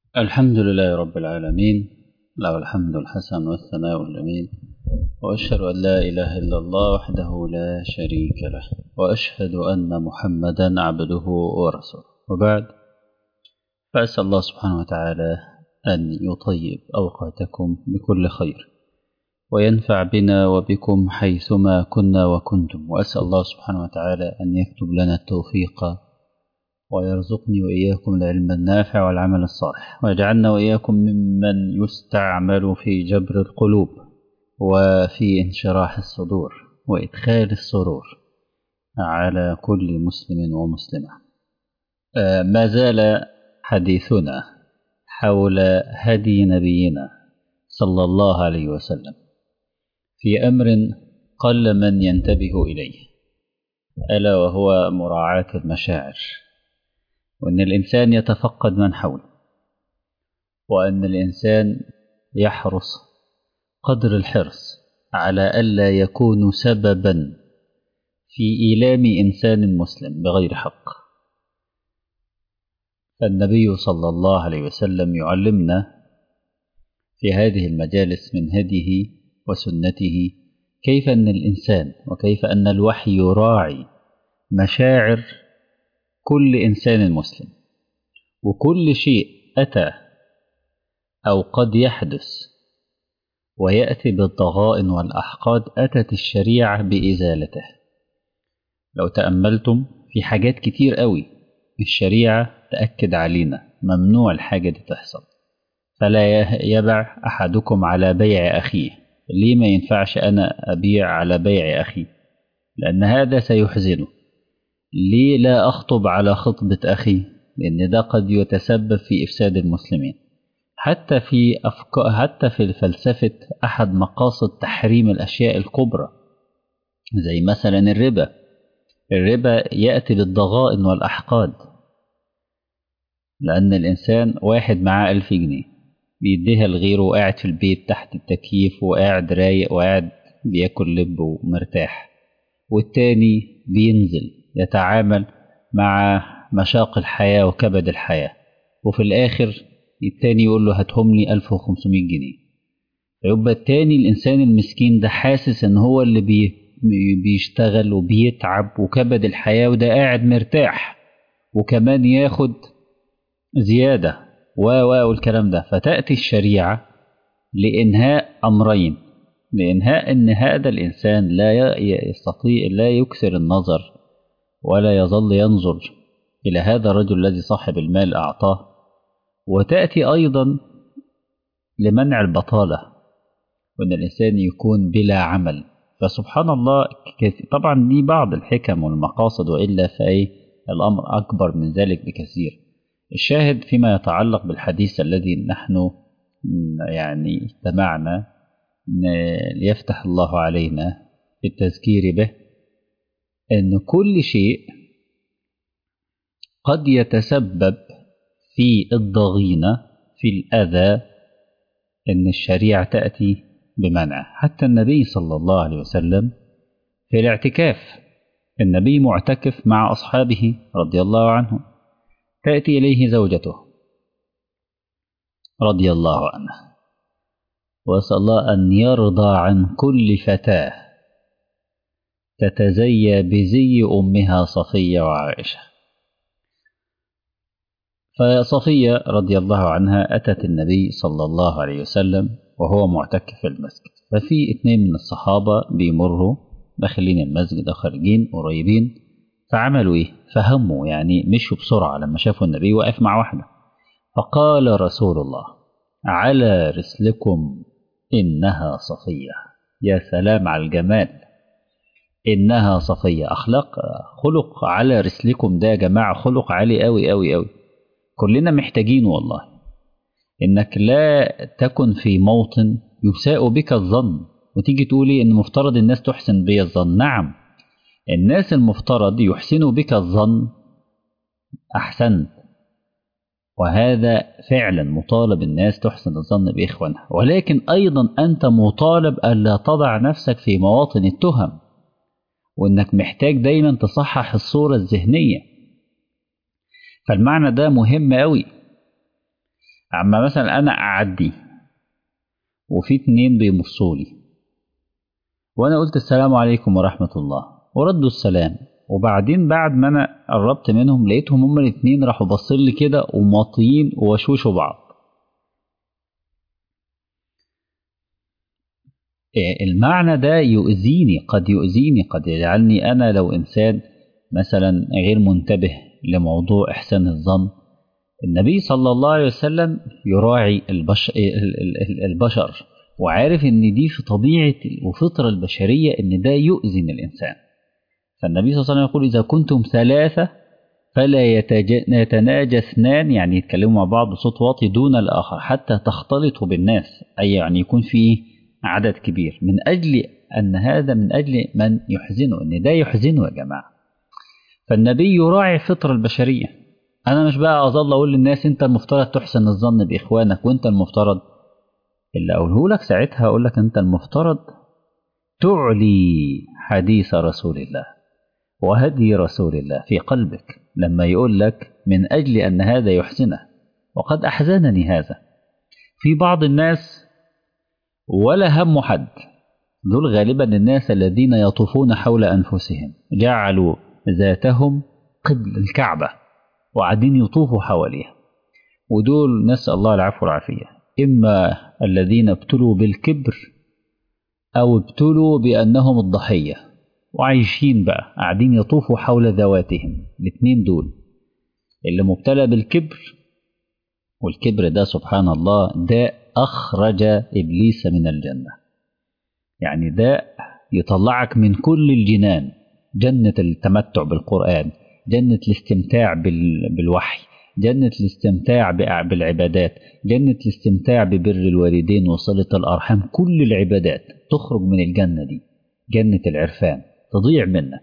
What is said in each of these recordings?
الحمد لله رب العالمين له الحمد الحسن والثناء الجميل وأشهد أن لا إله إلا الله وحده لا شريك له وأشهد أن محمدا عبده ورسوله وبعد فأسأل الله سبحانه وتعالى أن يطيب أوقاتكم بكل خير وينفع بنا وبكم حيثما كنا وكنتم وأسأل الله سبحانه وتعالى أن يكتب لنا التوفيق ويرزقني وإياكم العلم النافع والعمل الصالح ويجعلنا وإياكم ممن يستعمل في جبر القلوب وفي انشراح الصدور وإدخال السرور على كل مسلم ومسلمة ما زال حديثنا حول هدي نبينا صلى الله عليه وسلم في أمر قل من ينتبه إليه ألا وهو مراعاة المشاعر وأن الإنسان يتفقد من حوله وأن الإنسان يحرص قدر الحرص على ألا يكون سببا في إيلام إنسان مسلم بغير حق النبي صلى الله عليه وسلم يعلمنا في هذه المجالس من هديه وسنته كيف أن الإنسان وكيف أن الوحي يراعي مشاعر كل إنسان مسلم وكل شيء أتى أو قد يحدث ويأتي بالضغائن والأحقاد أتت الشريعة بإزالته لو تأملتم في حاجات كتير قوي الشريعة تأكد علينا ممنوع الحاجة دي تحصل فلا يبع أحدكم على بيع أخيه ليه ما ينفعش أنا أبيع على بيع أخي لأن هذا سيحزنه ليه لا أخطب على خطبة أخي لأن ده قد يتسبب في إفساد المسلمين حتى في أفكار حتى في فلسفة أحد مقاصد تحريم الأشياء الكبرى زي مثلا الربا الربا يأتي بالضغائن والأحقاد لأن الإنسان واحد معاه ألف جنيه بيديها لغيره وقاعد في البيت تحت التكييف وقاعد رايق وقاعد بياكل لب ومرتاح والتاني بينزل يتعامل مع مشاق الحياة وكبد الحياة وفي الآخر التاني يقول له هاتهم لي 1500 جنيه فيبقى التاني الإنسان المسكين ده حاسس إن هو اللي بي بيشتغل وبيتعب وكبد الحياة وده قاعد مرتاح وكمان ياخد زيادة و و والكلام ده فتأتي الشريعة لإنهاء أمرين لإنهاء إن هذا الإنسان لا يستطيع لا يكثر النظر ولا يظل ينظر إلى هذا الرجل الذي صاحب المال أعطاه وتأتي أيضا لمنع البطالة وأن الإنسان يكون بلا عمل فسبحان الله طبعا دي بعض الحكم والمقاصد وإلا فأي الأمر أكبر من ذلك بكثير الشاهد فيما يتعلق بالحديث الذي نحن يعني استمعنا ليفتح الله علينا بالتذكير به أن كل شيء قد يتسبب في الضغينة في الأذى أن الشريعة تأتي بمنعه حتى النبي صلى الله عليه وسلم في الاعتكاف النبي معتكف مع أصحابه رضي الله عنهم تأتي إليه زوجته رضي الله عنها وأسأل الله أن يرضى عن كل فتاة تتزيى بزي أمها صفية وعائشة فصفية رضي الله عنها أتت النبي صلى الله عليه وسلم وهو معتكف في المسجد ففي اثنين من الصحابة بيمروا داخلين المسجد خارجين قريبين فعملوا ايه فهموا يعني مشوا بسرعة لما شافوا النبي واقف مع واحدة فقال رسول الله على رسلكم إنها صفية يا سلام على الجمال إنها صفية أخلاق خلق على رسلكم ده يا جماعة خلق عالي أوي أوي أوي كلنا محتاجين والله إنك لا تكن في موطن يساء بك الظن وتيجي تقولي إن مفترض الناس تحسن بي الظن نعم الناس المفترض يحسنوا بك الظن أحسنت وهذا فعلا مطالب الناس تحسن الظن بإخوانها ولكن أيضا أنت مطالب ألا تضع نفسك في مواطن التهم وإنك محتاج دايما تصحح الصورة الذهنية فالمعنى ده مهم أوي اما مثلا انا اعدي وفي اتنين بيبصوا لي وانا قلت السلام عليكم ورحمه الله وردوا السلام وبعدين بعد ما انا قربت منهم لقيتهم هما الاتنين راحوا باصين لي كده ومواطيين ووشوشوا بعض المعنى ده يؤذيني قد يؤذيني قد يجعلني انا لو انسان مثلا غير منتبه لموضوع احسان الظن النبي صلى الله عليه وسلم يراعي البشر, البشر وعارف ان دي في طبيعه وفطره البشريه ان ده يؤذي الانسان فالنبي صلى الله عليه وسلم يقول اذا كنتم ثلاثه فلا يتناجى اثنان يعني يتكلموا مع بعض بصوت واطي دون الاخر حتى تختلطوا بالناس اي يعني يكون في عدد كبير من اجل ان هذا من اجل من يحزنه ان ده يحزنه يا جماعه فالنبي يراعي الفطره البشريه انا مش بقى اظل اقول للناس انت المفترض تحسن الظن باخوانك وانت المفترض اللي اقوله لك ساعتها اقول لك انت المفترض تعلي حديث رسول الله وهدي رسول الله في قلبك لما يقول لك من اجل ان هذا يحسنه وقد احزنني هذا في بعض الناس ولا هم حد دول غالبا الناس الذين يطوفون حول انفسهم جعلوا ذاتهم قبل الكعبه وقاعدين يطوفوا حواليها ودول نسأل الله العفو والعافية إما الذين ابتلوا بالكبر أو ابتلوا بأنهم الضحية وعايشين بقى قاعدين يطوفوا حول ذواتهم الاثنين دول اللي مبتلى بالكبر والكبر ده سبحان الله ده أخرج إبليس من الجنة يعني ده يطلعك من كل الجنان جنة التمتع بالقرآن جنة الاستمتاع بالوحي جنة الاستمتاع بالعبادات جنة الاستمتاع ببر الوالدين وصلة الأرحام كل العبادات تخرج من الجنة دي جنة العرفان تضيع منك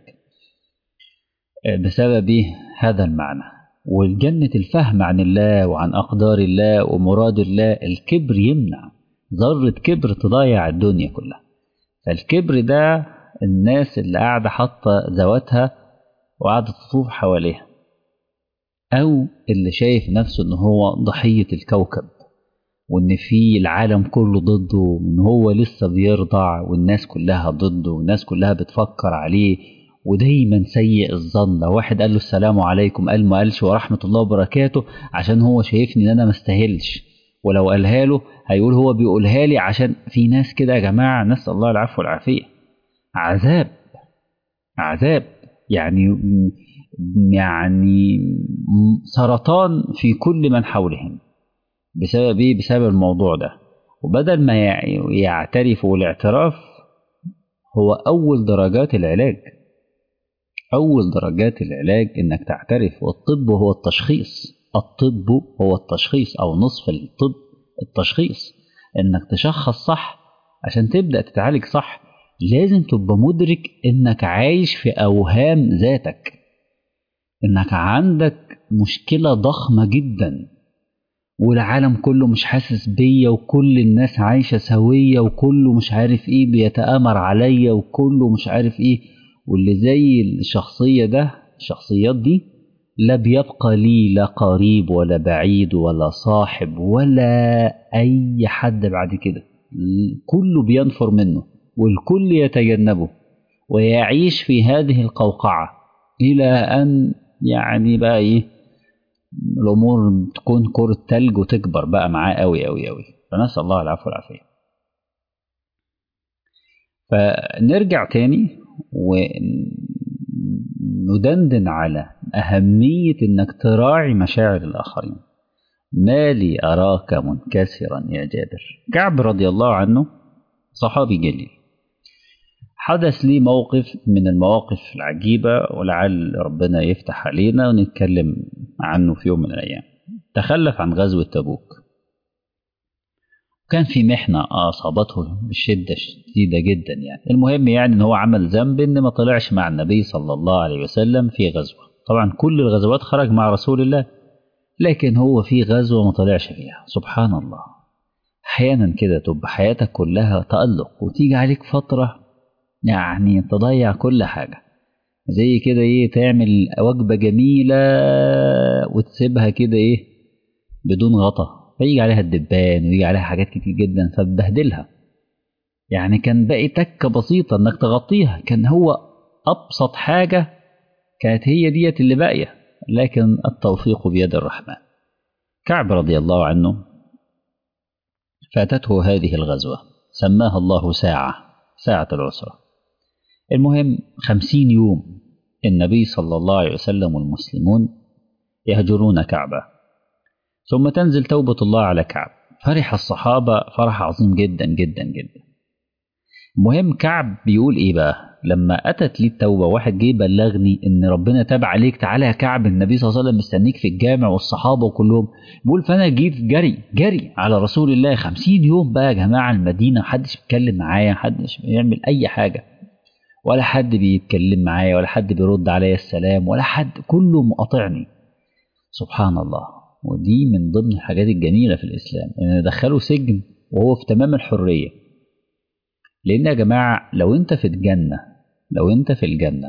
بسبب هذا المعنى والجنة الفهم عن الله وعن أقدار الله ومراد الله الكبر يمنع ذرة كبر تضيع الدنيا كلها فالكبر ده الناس اللي قاعدة حاطة ذواتها وقاعدة تطوف حواليها أو اللي شايف نفسه إن هو ضحية الكوكب وإن في العالم كله ضده وإن هو لسه بيرضع والناس كلها ضده والناس كلها بتفكر عليه ودايما سيء الظن لو واحد قال له السلام عليكم قال ما قالش ورحمة الله وبركاته عشان هو شايفني إن أنا ما استاهلش ولو قالها له هيقول هو بيقولها لي عشان في ناس كده يا جماعة نسأل الله العفو والعافية عذاب عذاب يعني يعني سرطان في كل من حولهم بسبب ايه بسبب الموضوع ده وبدل ما يعترفوا الاعتراف هو اول درجات العلاج اول درجات العلاج انك تعترف والطب هو التشخيص الطب هو التشخيص او نصف الطب التشخيص انك تشخص صح عشان تبدا تتعالج صح لازم تبقى مدرك انك عايش في اوهام ذاتك انك عندك مشكلة ضخمة جدا والعالم كله مش حاسس بيا وكل الناس عايشة سوية وكله مش عارف ايه بيتآمر عليا وكله مش عارف ايه واللي زي الشخصية ده الشخصيات دي لا بيبقى لي لا قريب ولا بعيد ولا صاحب ولا أي حد بعد كده كله بينفر منه والكل يتجنبه ويعيش في هذه القوقعة إلى أن يعني بقى إيه الأمور تكون كرة تلج وتكبر بقى معاه أوي أوي أوي فنسأل الله العفو والعافية فنرجع تاني وندندن على أهمية إنك تراعي مشاعر الآخرين ما لي أراك منكسرا يا جابر كعب رضي الله عنه صحابي جليل حدث لي موقف من المواقف العجيبة ولعل ربنا يفتح علينا ونتكلم عنه في يوم من الأيام تخلف عن غزوة تبوك كان في محنة أصابته بشدة شديدة جدا يعني المهم يعني إن هو عمل ذنب إن ما طلعش مع النبي صلى الله عليه وسلم في غزوة طبعا كل الغزوات خرج مع رسول الله لكن هو في غزوة ما طلعش فيها سبحان الله أحيانا كده تبقى حياتك كلها تألق وتيجي عليك فترة يعني تضيع كل حاجة زي كده ايه تعمل وجبة جميلة وتسيبها كده ايه بدون غطا فيجي عليها الدبان ويجي عليها حاجات كتير جدا فبهدلها يعني كان باقي تكة بسيطة انك تغطيها كان هو ابسط حاجة كانت هي ديت اللي باقية لكن التوفيق بيد الرحمن كعب رضي الله عنه فاتته هذه الغزوة سماها الله ساعة ساعة العسرة المهم خمسين يوم النبي صلى الله عليه وسلم والمسلمون يهجرون كعبة ثم تنزل توبة الله على كعب فرح الصحابة فرح عظيم جدا جدا جدا المهم كعب بيقول ايه بقى لما اتت لي التوبه واحد جه بلغني ان ربنا تاب عليك تعالى يا كعب النبي صلى الله عليه وسلم مستنيك في الجامع والصحابه وكلهم بيقول فانا جيت جري جري على رسول الله خمسين يوم بقى يا جماعه المدينه محدش بيتكلم معايا محدش بيعمل اي حاجه ولا حد بيتكلم معايا ولا حد بيرد عليا السلام ولا حد كله مقاطعني سبحان الله ودي من ضمن الحاجات الجميله في الاسلام ان دخلوا سجن وهو في تمام الحريه لان يا جماعه لو انت في الجنه لو انت في الجنه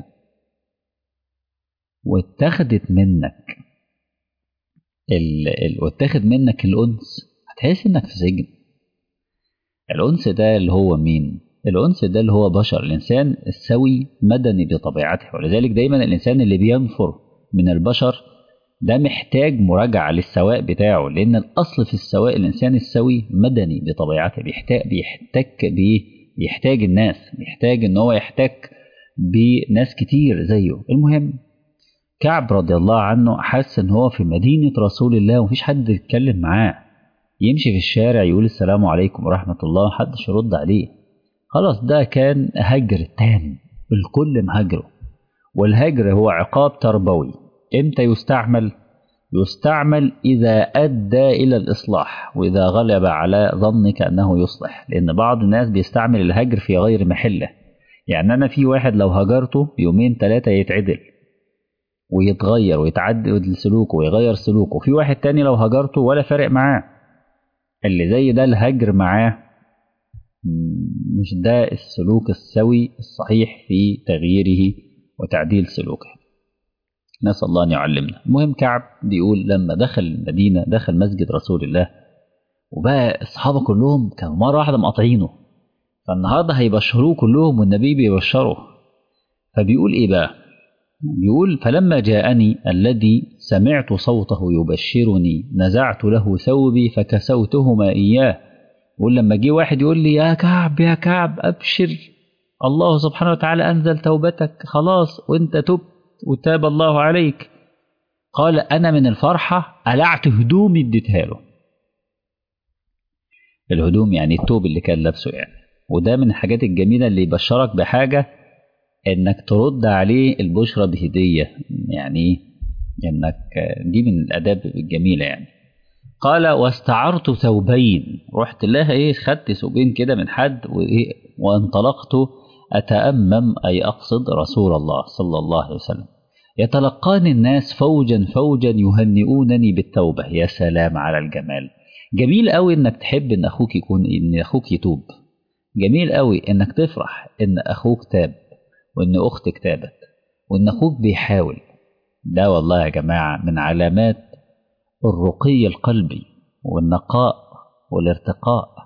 واتخذت منك ال... ال... واتخذ منك الانس هتحس انك في سجن الانس ده اللي هو مين الانس ده اللي هو بشر الانسان السوي مدني بطبيعته ولذلك دايما الانسان اللي بينفر من البشر ده محتاج مراجعة للسواء بتاعه لأن الأصل في السواء الإنسان السوي مدني بطبيعته بيحتاج بيحتك بيه بيحتاج الناس بيحتاج ان هو يحتك بناس كتير زيه المهم كعب رضي الله عنه حس ان هو في مدينة رسول الله ومفيش حد يتكلم معاه يمشي في الشارع يقول السلام عليكم ورحمة الله محدش يرد عليه خلاص ده كان هجر تام الكل مهاجره والهجر هو عقاب تربوي امتى يستعمل يستعمل إذا أدى إلى الإصلاح وإذا غلب على ظنك أنه يصلح لأن بعض الناس بيستعمل الهجر في غير محله يعني أنا في واحد لو هجرته يومين ثلاثة يتعدل ويتغير ويتعدل سلوكه ويغير سلوكه في واحد تاني لو هجرته ولا فارق معاه اللي زي ده الهجر معاه مش ده السلوك السوي الصحيح في تغييره وتعديل سلوكه نسأل الله أن يعلمنا المهم كعب بيقول لما دخل المدينة دخل مسجد رسول الله وبقى الصحابة كلهم كانوا مرة واحدة مقاطعينه فالنهاردة هيبشروه كلهم والنبي بيبشره فبيقول إيه بقى بيقول فلما جاءني الذي سمعت صوته يبشرني نزعت له ثوبي فكسوتهما إياه يقول لما جه واحد يقول لي يا كعب يا كعب أبشر الله سبحانه وتعالى أنزل توبتك خلاص وانت تبت وتاب الله عليك قال أنا من الفرحة قلعت هدومي اديتها له الهدوم يعني التوب اللي كان لابسه يعني وده من الحاجات الجميلة اللي يبشرك بحاجة انك ترد عليه البشرة بهدية يعني انك دي من الاداب الجميلة يعني قال واستعرت ثوبين رحت لها ايه خدت ثوبين كده من حد وايه وانطلقت أتأمم أي أقصد رسول الله صلى الله عليه وسلم يتلقاني الناس فوجا فوجا يهنئونني بالتوبة يا سلام على الجمال جميل قوي انك تحب ان اخوك يكون ان اخوك يتوب جميل قوي انك تفرح ان اخوك تاب وان اختك تابت وان اخوك بيحاول ده والله يا جماعة من علامات الرقي القلبي والنقاء والارتقاء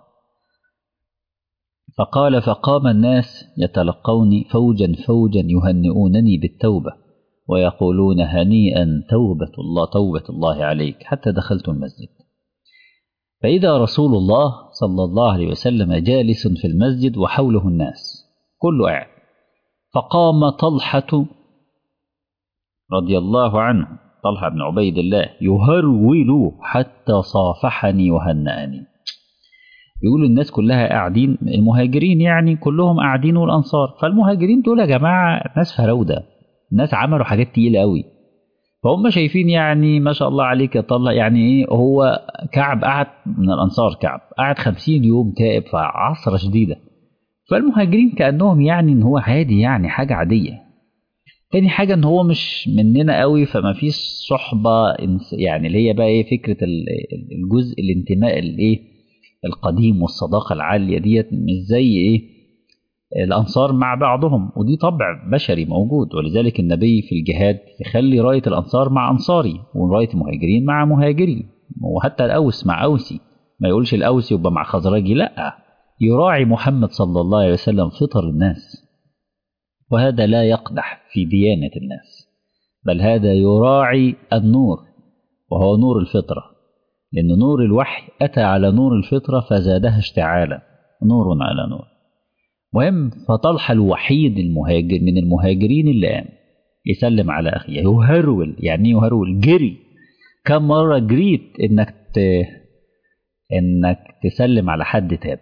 فقال فقام الناس يتلقوني فوجا فوجا يهنئونني بالتوبة ويقولون هنيئا توبة الله توبة الله عليك حتى دخلت المسجد فإذا رسول الله صلى الله عليه وسلم جالس في المسجد وحوله الناس كله قاعد فقام طلحة رضي الله عنه طلحة بن عبيد الله يهرول حتى صافحني وهنأني يقولوا الناس كلها قاعدين المهاجرين يعني كلهم قاعدين والانصار فالمهاجرين دول يا جماعه ناس فراوده ناس عملوا حاجات تقيله قوي فهم شايفين يعني ما شاء الله عليك يا طلع يعني ايه هو كعب قعد من الانصار كعب قعد خمسين يوم تائب في عصره شديده فالمهاجرين كانهم يعني ان هو عادي يعني حاجه عاديه تاني حاجة ان هو مش مننا قوي فما فيش صحبة يعني اللي هي بقى ايه فكرة الجزء الانتماء الايه القديم والصداقة العالية ديت مش زي ايه الأنصار مع بعضهم ودي طبع بشري موجود ولذلك النبي في الجهاد يخلي راية الأنصار مع أنصاري وراية المهاجرين مع مهاجري وحتى الأوس مع أوسي ما يقولش الأوسي يبقى مع خزرجي لا يراعي محمد صلى الله عليه وسلم فطر الناس وهذا لا يقدح في ديانة الناس بل هذا يراعي النور وهو نور الفطرة لأن نور الوحي أتى على نور الفطرة فزادها اشتعالا نور على نور مهم فطلحة الوحيد المهاجر من المهاجرين اللي قام يسلم على أخيه يهرول يعني يهرول جري كم مرة جريت إنك ت... إنك تسلم على حد تاب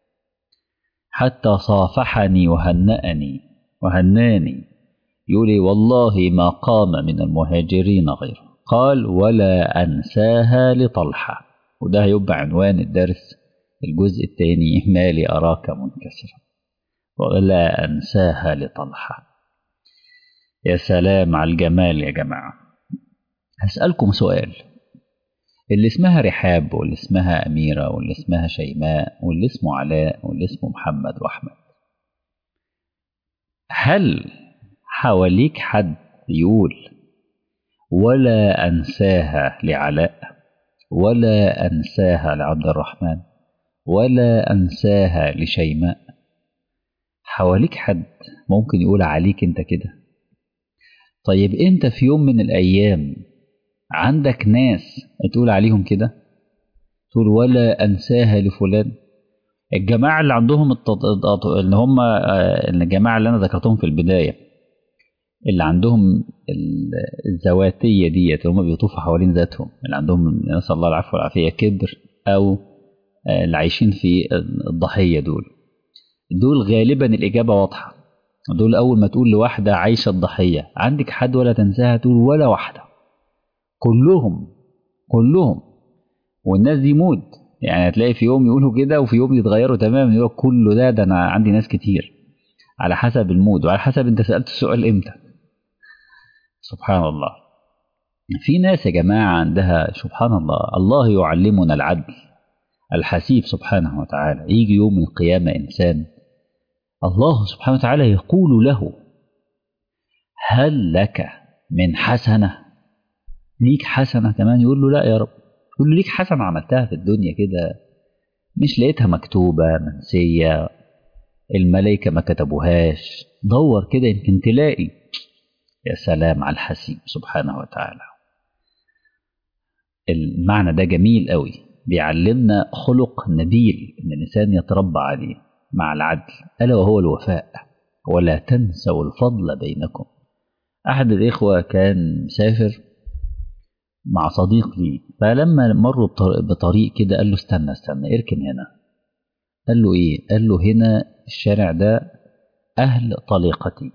حتى صافحني وهنأني وهناني يقول والله ما قام من المهاجرين غيره قال ولا أنساها لطلحة وده هيبقى عنوان الدرس الجزء الثاني مالي أراك منكسرا ولا أنساها لطلحة يا سلام على الجمال يا جماعة هسألكم سؤال اللي اسمها رحاب واللي اسمها أميرة واللي اسمها شيماء واللي اسمه علاء واللي اسمه محمد وأحمد هل حواليك حد يقول ولا أنساها لعلاء ولا أنساها لعبد الرحمن ولا أنساها لشيماء حواليك حد ممكن يقول عليك أنت كده طيب أنت في يوم من الأيام عندك ناس تقول عليهم كده تقول ولا أنساها لفلان الجماعة اللي عندهم التط... اللي هم الجماعة اللي أنا ذكرتهم في البداية اللي عندهم الذواتية ديت اللي هم بيطوفوا حوالين ذاتهم اللي عندهم نسأل الله العفو والعافية كبر أو اللي عايشين في الضحية دول دول غالبا الإجابة واضحة دول أول ما تقول لواحدة عايشة الضحية عندك حد ولا تنساها تقول ولا واحدة كلهم كلهم والناس دي مود يعني هتلاقي في يوم يقولوا كده وفي يوم يتغيروا تماما يقول كله ده ده أنا عندي ناس كتير على حسب المود وعلى حسب أنت سألت السؤال إمتى سبحان الله في ناس يا جماعة عندها سبحان الله الله يعلمنا العدل الحسيب سبحانه وتعالى يجي يوم القيامة إنسان الله سبحانه وتعالى يقول له هل لك من حسنة ليك حسنة كمان يقول له لا يا رب يقول له ليك حسنة عملتها في الدنيا كده مش لقيتها مكتوبة منسية الملائكة ما كتبوهاش دور كده يمكن تلاقي يا سلام على الحسيب سبحانه وتعالى المعنى ده جميل قوي بيعلمنا خلق نبيل ان الانسان يتربى عليه مع العدل الا وهو الوفاء ولا تنسوا الفضل بينكم احد الاخوه كان مسافر مع صديق لي فلما مروا بطريق كده قال له استنى استنى اركن هنا قال له ايه قال له هنا الشارع ده اهل طليقتي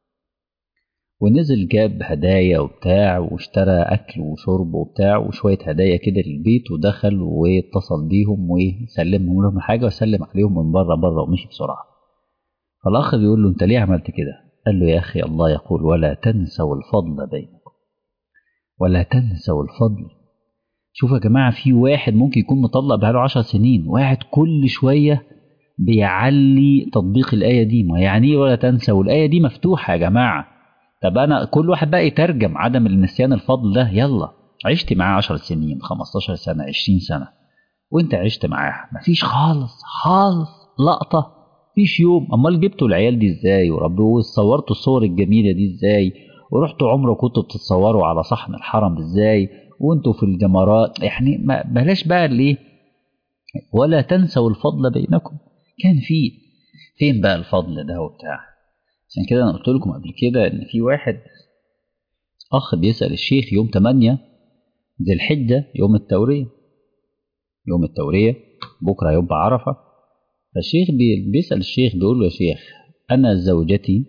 ونزل جاب هدايا وبتاع واشترى أكل وشرب وبتاع وشوية هدايا كده للبيت ودخل واتصل بيهم وسلمهم لهم حاجة وسلم عليهم من بره بره ومشي بسرعة فالأخ بيقول له أنت ليه عملت كده؟ قال له يا أخي الله يقول ولا تنسوا الفضل بينكم ولا تنسوا الفضل شوفوا يا جماعة في واحد ممكن يكون مطلق بقاله عشر سنين واحد كل شوية بيعلي تطبيق الآية دي ما يعني ولا تنسوا الآية دي مفتوحة يا جماعة طب انا كل واحد بقى يترجم عدم النسيان الفضل ده يلا عشت معاه 10 سنين 15 سنه 20 سنه وانت عشت معاه مفيش خالص خالص لقطه مفيش يوم امال جبتوا العيال دي ازاي ورب وصورتوا الصور الجميله دي ازاي ورحتوا عمره كنتوا بتتصوروا على صحن الحرم ازاي وانتوا في الجمرات يعني ما بلاش بقى الايه ولا تنسوا الفضل بينكم كان في فين بقى الفضل ده وبتاع عشان كده انا قلت لكم قبل كده ان في واحد اخ بيسال الشيخ يوم 8 ذي الحجه يوم التوريه يوم التوريه بكره يوم عرفه فالشيخ بيسال الشيخ بيقول له يا شيخ انا زوجتي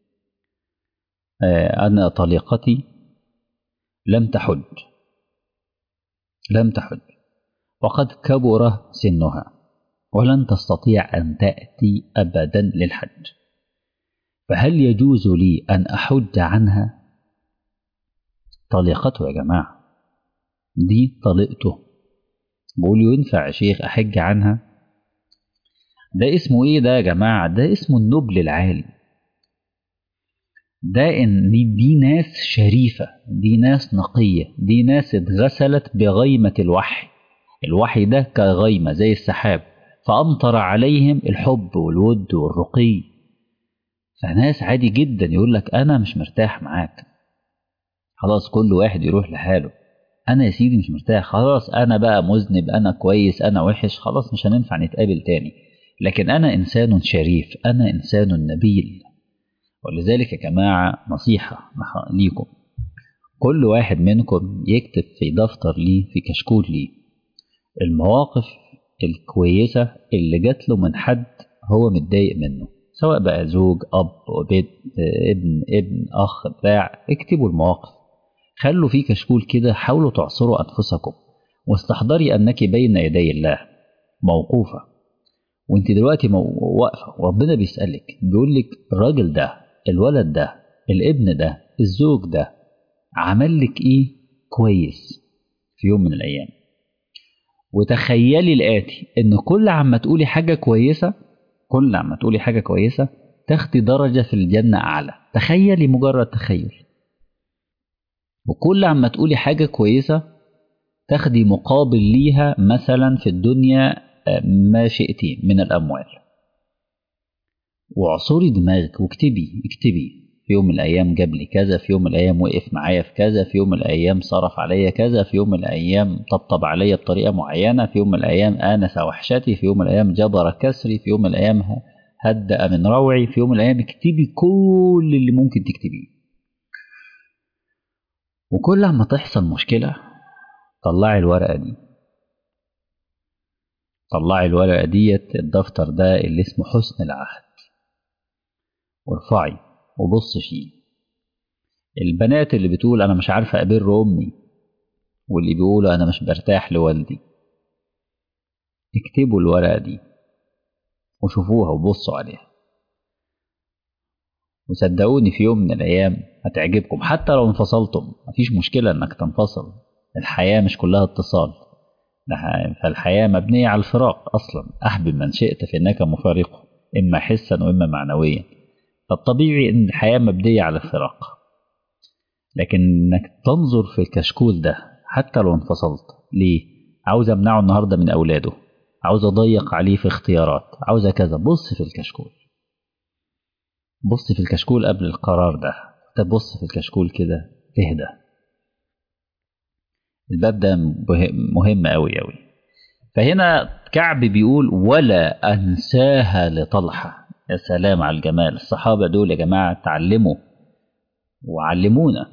انا طليقتي لم تحج لم تحج وقد كبر سنها ولن تستطيع ان تاتي ابدا للحج فهل يجوز لي أن أحج عنها طليقته يا جماعة دي طليقته بقول ينفع يا شيخ أحج عنها ده اسمه إيه ده يا جماعة ده اسمه النبل العالي ده إن دي, دي ناس شريفة دي ناس نقية دي ناس اتغسلت بغيمة الوحي الوحي ده كغيمة زي السحاب فأمطر عليهم الحب والود والرقي فناس عادي جدا يقول لك أنا مش مرتاح معاك خلاص كل واحد يروح لحاله أنا يا سيدي مش مرتاح خلاص أنا بقى مذنب أنا كويس أنا وحش خلاص مش هننفع نتقابل تاني لكن أنا إنسان شريف أنا إنسان نبيل ولذلك يا جماعة نصيحة ليكم كل واحد منكم يكتب في دفتر ليه في كشكول ليه المواقف الكويسة اللي جات له من حد هو متضايق منه سواء بقى زوج أب وبنت ابن ابن أخ بتاع اكتبوا المواقف خلوا في كشكول كده حاولوا تعصروا أنفسكم واستحضري أنك بين يدي الله موقوفة وانت دلوقتي واقفة وربنا بيسألك بيقول لك الراجل ده الولد ده الابن ده الزوج ده عمل لك ايه كويس في يوم من الايام وتخيلي الاتي ان كل عما تقولي حاجه كويسه كل عما تقولي حاجه كويسه تاخدي درجه في الجنه اعلى تخيلي مجرد تخيل وكل عما تقولي حاجه كويسه تاخدي مقابل ليها مثلا في الدنيا ما شئتي من الاموال واعصري دماغك واكتبي اكتبي في يوم من الايام جاب لي كذا في يوم من الايام وقف معايا في كذا في يوم من الايام صرف عليا كذا في يوم من الايام طبطب عليا بطريقه معينه في يوم من الايام انس وحشتي في يوم من الايام جبر كسري في يوم من الايام هدأ من روعي في يوم من الايام اكتبي كل اللي ممكن تكتبيه وكل ما تحصل مشكله طلعي الورقه دي طلعي الورقه ديت الدفتر ده اللي اسمه حسن العهد وارفعي وبص فيه البنات اللي بتقول انا مش عارفه ابر امي واللي بيقولوا انا مش برتاح لوالدي اكتبوا الورقه دي وشوفوها وبصوا عليها وصدقوني في يوم من الايام هتعجبكم حتى لو انفصلتم مفيش مشكله انك تنفصل الحياه مش كلها اتصال فالحياه مبنيه على الفراق اصلا احبب من شئت فانك مفارقه اما حسا واما معنويا فالطبيعي ان الحياه مبنيه على الفراق لكن انك تنظر في الكشكول ده حتى لو انفصلت ليه عاوز امنعه النهارده من اولاده عاوز اضيق عليه في اختيارات عاوز كذا بص في الكشكول بص في الكشكول قبل القرار ده تبص في الكشكول كده تهدى الباب ده مهم قوي قوي فهنا كعب بيقول ولا انساها لطلحه يا سلام على الجمال الصحابة دول يا جماعة تعلموا وعلمونا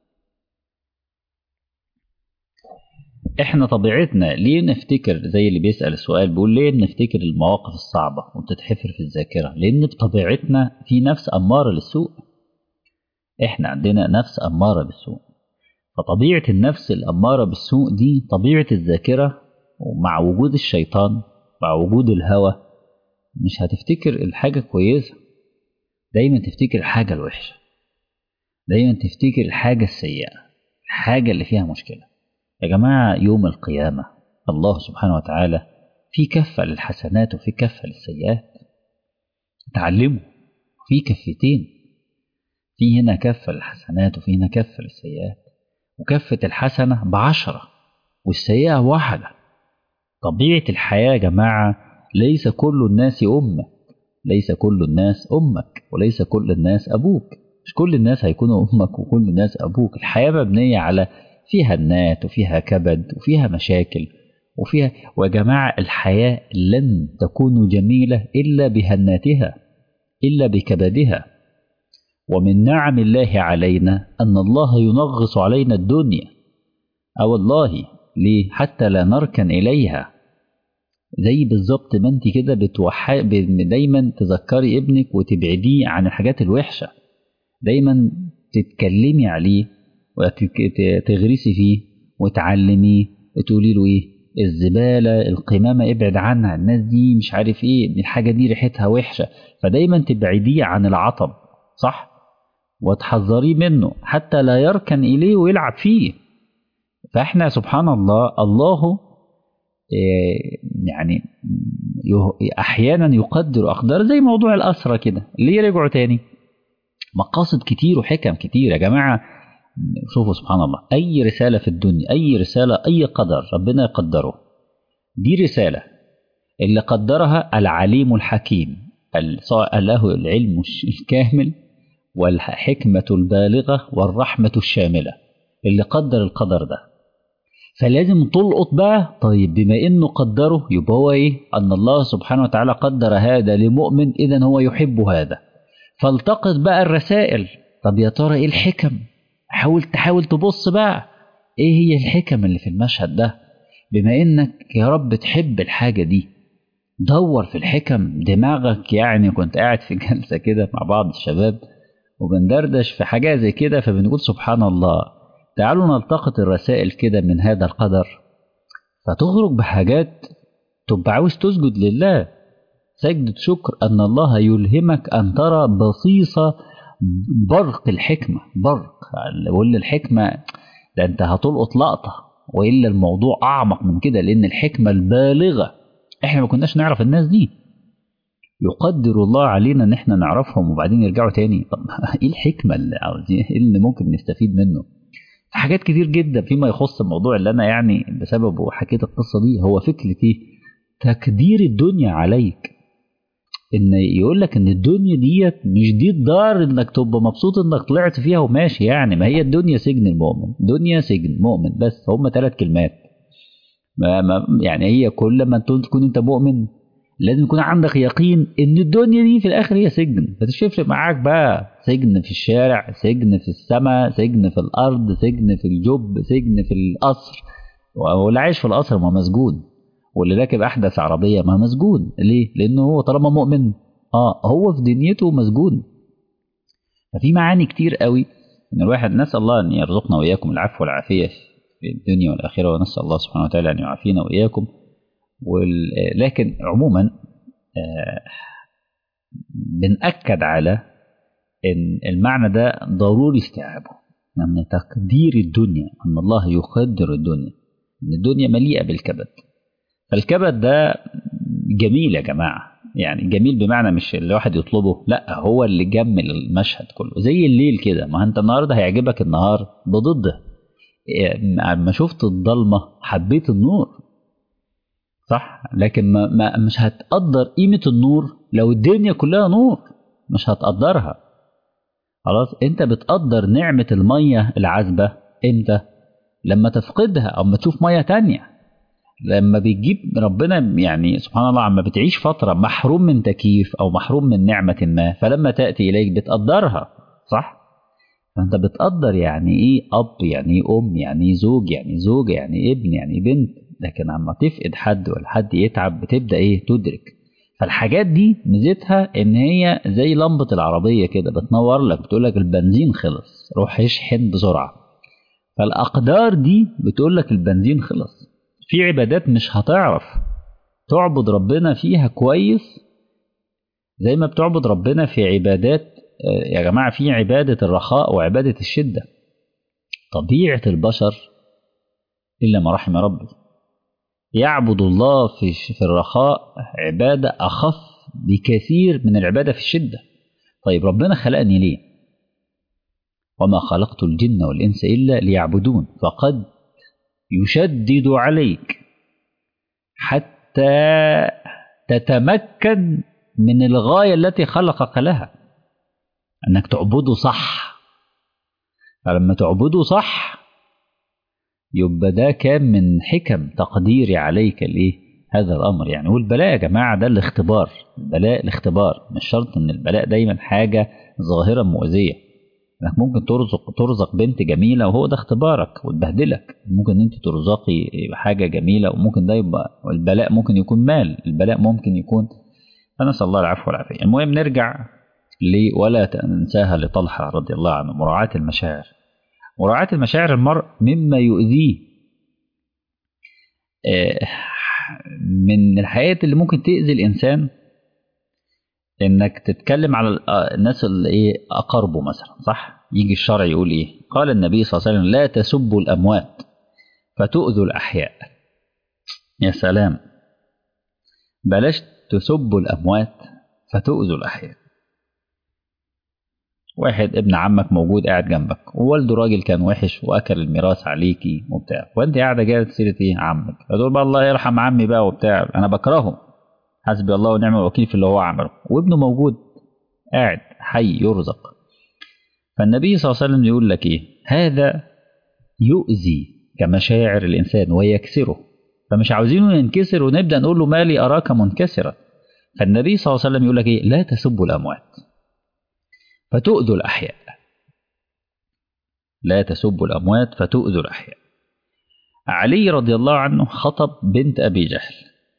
احنا طبيعتنا ليه نفتكر زي اللي بيسأل السؤال بيقول ليه نفتكر المواقف الصعبة وتتحفر في الذاكرة لأن بطبيعتنا في نفس أمارة للسوء احنا عندنا نفس أمارة بالسوء فطبيعة النفس الأمارة بالسوء دي طبيعة الذاكرة ومع وجود الشيطان مع وجود الهوى مش هتفتكر الحاجة كويسة دايما تفتكر الحاجة الوحشة دايما تفتكر الحاجة السيئة الحاجة اللي فيها مشكلة يا جماعة يوم القيامة الله سبحانه وتعالى في كفة للحسنات وفي كفة للسيئات تعلموا في كفتين في هنا كفة للحسنات وفي هنا كفة للسيئات وكفة الحسنة بعشرة والسيئة واحدة طبيعة الحياة يا جماعة ليس كل الناس أمك ليس كل الناس أمك وليس كل الناس أبوك مش كل الناس هيكونوا أمك وكل الناس أبوك الحياة مبنية على فيها النات وفيها كبد وفيها مشاكل وفيها ويا جماعة الحياة لن تكون جميلة إلا بهناتها إلا بكبدها ومن نعم الله علينا أن الله ينغص علينا الدنيا أو والله ليه حتى لا نركن إليها زي بالظبط ما انت كده بتوحى دايما تذكري ابنك وتبعديه عن الحاجات الوحشة دايما تتكلمي عليه وتغرسي فيه وتعلميه تقولي له ايه الزبالة القمامة ابعد عنها الناس دي مش عارف ايه الحاجة دي ريحتها وحشة فدايما تبعديه عن العطب صح وتحذريه منه حتى لا يركن إليه ويلعب فيه فاحنا سبحان الله الله يعني احيانا يقدر اقدار زي موضوع الاسرى كده ليه رجعوا تاني مقاصد كتير وحكم كتير يا جماعة شوفوا سبحان الله أي رسالة في الدنيا أي رسالة أي قدر ربنا يقدره دي رسالة اللي قدرها العليم الحكيم له العلم الكامل والحكمة البالغة والرحمة الشاملة اللي قدر القدر ده فلازم تلقط بقى طيب بما انه قدره يبقى هو ايه ان الله سبحانه وتعالى قدر هذا لمؤمن اذا هو يحب هذا فالتقط بقى الرسائل طب يا ترى ايه الحكم حاول تحاول تبص بقى ايه هي الحكم اللي في المشهد ده بما انك يا رب تحب الحاجة دي دور في الحكم دماغك يعني كنت قاعد في جلسة كده مع بعض الشباب وبندردش في حاجة زي كده فبنقول سبحان الله تعالوا نلتقط الرسائل كده من هذا القدر فتخرج بحاجات تبقى عاوز تسجد لله سجدة شكر أن الله يلهمك أن ترى بصيصة برق الحكمة برق ولا الحكمة ده أنت هتلقط لقطة وإلا الموضوع أعمق من كده لأن الحكمة البالغة إحنا ما كناش نعرف الناس دي يقدر الله علينا ان احنا نعرفهم وبعدين يرجعوا تاني طب ايه الحكمه اللي عاوزين ايه اللي ممكن نستفيد منه حاجات كتير جدا فيما يخص الموضوع اللي انا يعني بسببه حكيت القصه دي هو فكره ايه تقدير الدنيا عليك ان يقول لك ان الدنيا ديت مش دي الدار انك تبقى مبسوط انك طلعت فيها وماشي يعني ما هي الدنيا سجن المؤمن دنيا سجن مؤمن بس هم ثلاث كلمات ما ما يعني هي كل ما تكون انت مؤمن لازم يكون عندك يقين ان الدنيا دي في الاخر هي سجن مش هيفرق معاك بقى سجن في الشارع سجن في السماء سجن في الارض سجن في الجب سجن في القصر واللي عايش في القصر ما مسجون واللي راكب احدث عربيه ما مسجون ليه لانه هو طالما مؤمن اه هو في دنيته مسجون ففي معاني كتير قوي ان الواحد نسال الله ان يرزقنا واياكم العفو والعافيه في الدنيا والاخره ونسال الله سبحانه وتعالى ان يعافينا واياكم لكن عموما بنأكد على ان المعنى ده ضروري استيعابه ان يعني تقدير الدنيا ان الله يقدر الدنيا ان الدنيا مليئه بالكبد فالكبد ده جميل يا جماعه يعني جميل بمعنى مش اللي الواحد يطلبه لا هو اللي جمل المشهد كله زي الليل كده ما انت النهارده هيعجبك النهار بضده لما شفت الضلمه حبيت النور صح لكن ما, ما مش هتقدر قيمة النور لو الدنيا كلها نور مش هتقدرها خلاص انت بتقدر نعمة المية العذبة امتى لما تفقدها او ما تشوف مية تانية لما بتجيب ربنا يعني سبحان الله عما بتعيش فترة محروم من تكييف او محروم من نعمة ما فلما تأتي اليك بتقدرها صح فانت بتقدر يعني ايه اب يعني ايه ام يعني ايه زوج يعني زوجة يعني ابن يعني بنت لكن عما تفقد حد ولا حد يتعب بتبدا ايه تدرك فالحاجات دي ميزتها ان هي زي لمبه العربيه كده بتنور لك بتقول لك البنزين خلص روح اشحن بسرعه فالاقدار دي بتقول لك البنزين خلص في عبادات مش هتعرف تعبد ربنا فيها كويس زي ما بتعبد ربنا في عبادات يا جماعه في عباده الرخاء وعباده الشده طبيعه البشر الا ما رحم ربي يعبد الله في في الرخاء عبادة أخف بكثير من العبادة في الشدة طيب ربنا خلقني ليه وما خلقت الجن والإنس إلا ليعبدون فقد يشدد عليك حتى تتمكن من الغاية التي خلقك لها أنك تعبده صح فلما تعبده صح يبقى ده كان من حكم تقديري عليك الايه هذا الامر يعني والبلاء يا جماعه ده الاختبار البلاء الاختبار مش شرط ان البلاء دايما حاجه ظاهره مؤذيه انك ممكن ترزق ترزق بنت جميله وهو ده اختبارك وتبهدلك ممكن انت ترزقي بحاجه جميله وممكن ده يبقى البلاء ممكن يكون مال البلاء ممكن يكون فنسال الله العفو والعافيه المهم نرجع لي ولا تنساها لطلحه رضي الله عنه مراعاه المشاعر مراعاة المشاعر المرء مما يؤذيه من الحاجات اللي ممكن تأذي الإنسان إنك تتكلم على الناس اللي إيه أقربه مثلا صح؟ يجي الشرع يقول إيه؟ قال النبي صلى الله عليه وسلم لا تسبوا الأموات فتؤذوا الأحياء يا سلام بلاش تسبوا الأموات فتؤذوا الأحياء واحد ابن عمك موجود قاعد جنبك ووالده راجل كان وحش واكل الميراث عليكي وبتاع وانت قاعده جايه سيره ايه عمك فتقول بقى الله يرحم عمي بقى وبتاع انا بكرهه حسبي الله ونعم الوكيل في اللي هو عمله وابنه موجود قاعد حي يرزق فالنبي صلى الله عليه وسلم يقول لك ايه هذا يؤذي كمشاعر الانسان ويكسره فمش عاوزينه ينكسر ونبدا نقول له مالي اراك منكسرا فالنبي صلى الله عليه وسلم يقول لك ايه لا تسبوا الاموات فتؤذوا الأحياء لا تسبوا الأموات فتؤذوا الأحياء علي رضي الله عنه خطب بنت أبي جهل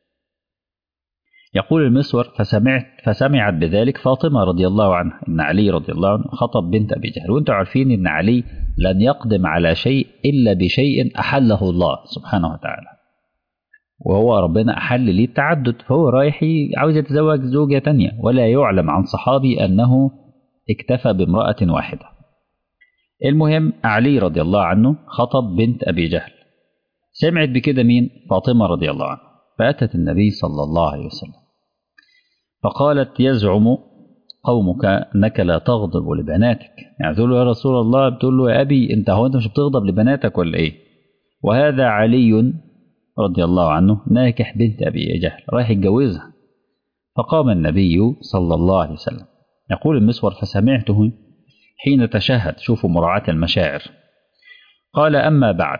يقول المسور فسمعت فسمعت بذلك فاطمة رضي الله عنها إن علي رضي الله عنه خطب بنت أبي جهل وأنتم عارفين إن علي لن يقدم على شيء إلا بشيء أحله الله سبحانه وتعالى وهو ربنا أحل ليه التعدد فهو رايح عاوز يتزوج زوجة تانية ولا يعلم عن صحابي أنه اكتفى بامرأة واحدة المهم علي رضي الله عنه خطب بنت أبي جهل سمعت بكده مين فاطمة رضي الله عنها فأتت النبي صلى الله عليه وسلم فقالت يزعم قومك أنك لا تغضب لبناتك يعني تقول له يا رسول الله بتقول له يا أبي أنت هو أنت مش بتغضب لبناتك ولا إيه وهذا علي رضي الله عنه ناكح بنت أبي جهل رايح يتجوزها فقام النبي صلى الله عليه وسلم يقول المسور فسمعته حين تشهد شوفوا مراعاة المشاعر قال أما بعد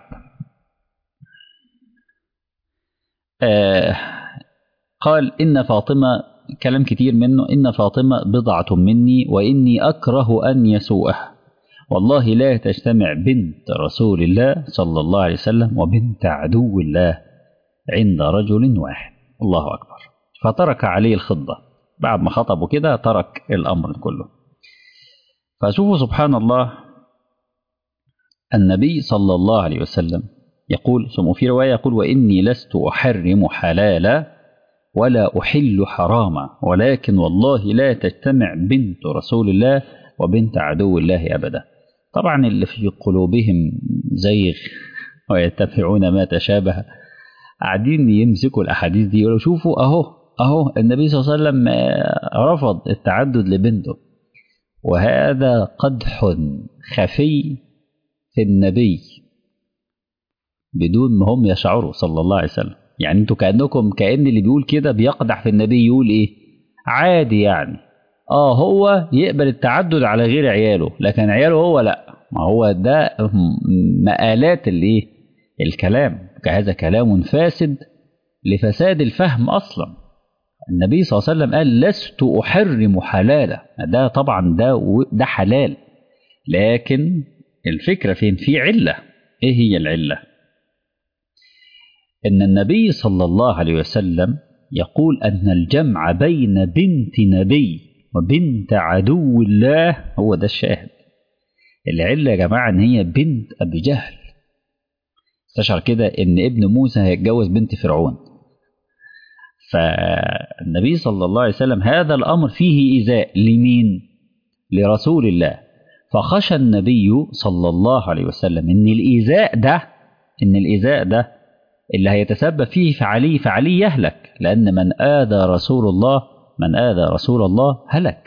آه قال إن فاطمة كلام كتير منه إن فاطمة بضعة مني وإني أكره أن يسوءها والله لا تجتمع بنت رسول الله صلى الله عليه وسلم وبنت عدو الله عند رجل واحد الله أكبر فترك عليه الخطبة بعد ما خطبوا كده ترك الأمر كله فشوفوا سبحان الله النبي صلى الله عليه وسلم يقول ثم في رواية يقول وإني لست أحرم حلالا ولا أحل حراما ولكن والله لا تجتمع بنت رسول الله وبنت عدو الله أبدا طبعا اللي في قلوبهم زيغ ويتبعون ما تشابه قاعدين يمسكوا الأحاديث دي يقولوا شوفوا أهو أهو النبي صلى الله عليه وسلم رفض التعدد لبنته وهذا قدح خفي في النبي بدون ما هم يشعروا صلى الله عليه وسلم يعني انتوا كأنكم كأن اللي بيقول كده بيقدح في النبي يقول ايه عادي يعني اه هو يقبل التعدد على غير عياله لكن عياله هو لا ما هو ده مآلات الايه الكلام هذا كلام فاسد لفساد الفهم اصلا النبي صلى الله عليه وسلم قال لست احرم حلالا ده طبعا ده ده حلال لكن الفكره فين في عله ايه هي العله ان النبي صلى الله عليه وسلم يقول ان الجمع بين بنت نبي وبنت عدو الله هو ده الشاهد العله يا جماعه ان هي بنت ابي جهل استشعر كده ان ابن موسى هيتجوز بنت فرعون فالنبي صلى الله عليه وسلم هذا الامر فيه ايذاء لمين لرسول الله فخشى النبي صلى الله عليه وسلم ان الايذاء ده ان الايذاء ده اللي هيتسبب فيه فعلي فعلي يهلك لان من اذى رسول الله من اذى رسول الله هلك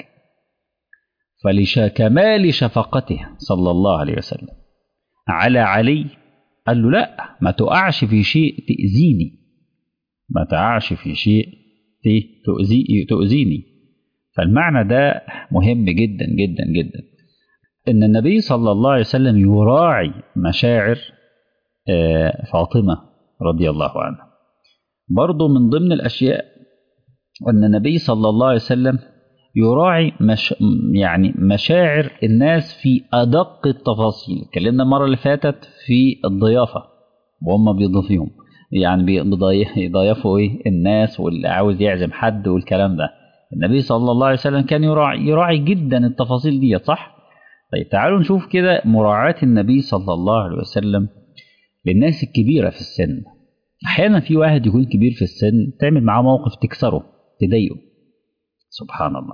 فلكمال شفقته صلى الله عليه وسلم على علي قال له لا ما تقعش في شيء تأذيني ما تقعش في شيء تؤذي تؤذيني فالمعنى ده مهم جدا جدا جدا ان النبي صلى الله عليه وسلم يراعي مشاعر فاطمه رضي الله عنها برضو من ضمن الاشياء ان النبي صلى الله عليه وسلم يراعي مش يعني مشاعر الناس في ادق التفاصيل اتكلمنا المره اللي فاتت في الضيافه وهم بيضيفيهم يعني بيضيفوا ايه الناس واللي عاوز يعزم حد والكلام ده النبي صلى الله عليه وسلم كان يراعي يراعي جدا التفاصيل دي صح طيب تعالوا نشوف كده مراعاة النبي صلى الله عليه وسلم للناس الكبيرة في السن أحيانا في واحد يكون كبير في السن تعمل معاه موقف تكسره تضايقه سبحان الله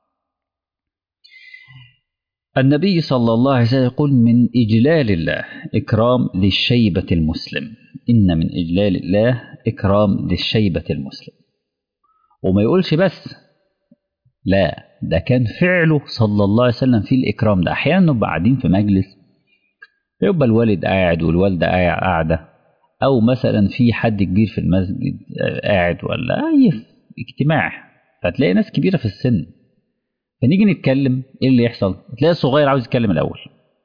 النبي صلى الله عليه وسلم يقول من إجلال الله إكرام للشيبة المسلم إن من إجلال الله إكرام للشيبة المسلم وما يقولش بس لا ده كان فعله صلى الله عليه وسلم في الإكرام ده أحيانا نبقى قاعدين في مجلس يبقى الوالد قاعد والوالدة قاعدة أو مثلا في حد كبير في المسجد قاعد ولا أي اجتماع فتلاقي ناس كبيرة في السن فنيجي نتكلم إيه اللي يحصل؟ تلاقي الصغير عاوز يتكلم الأول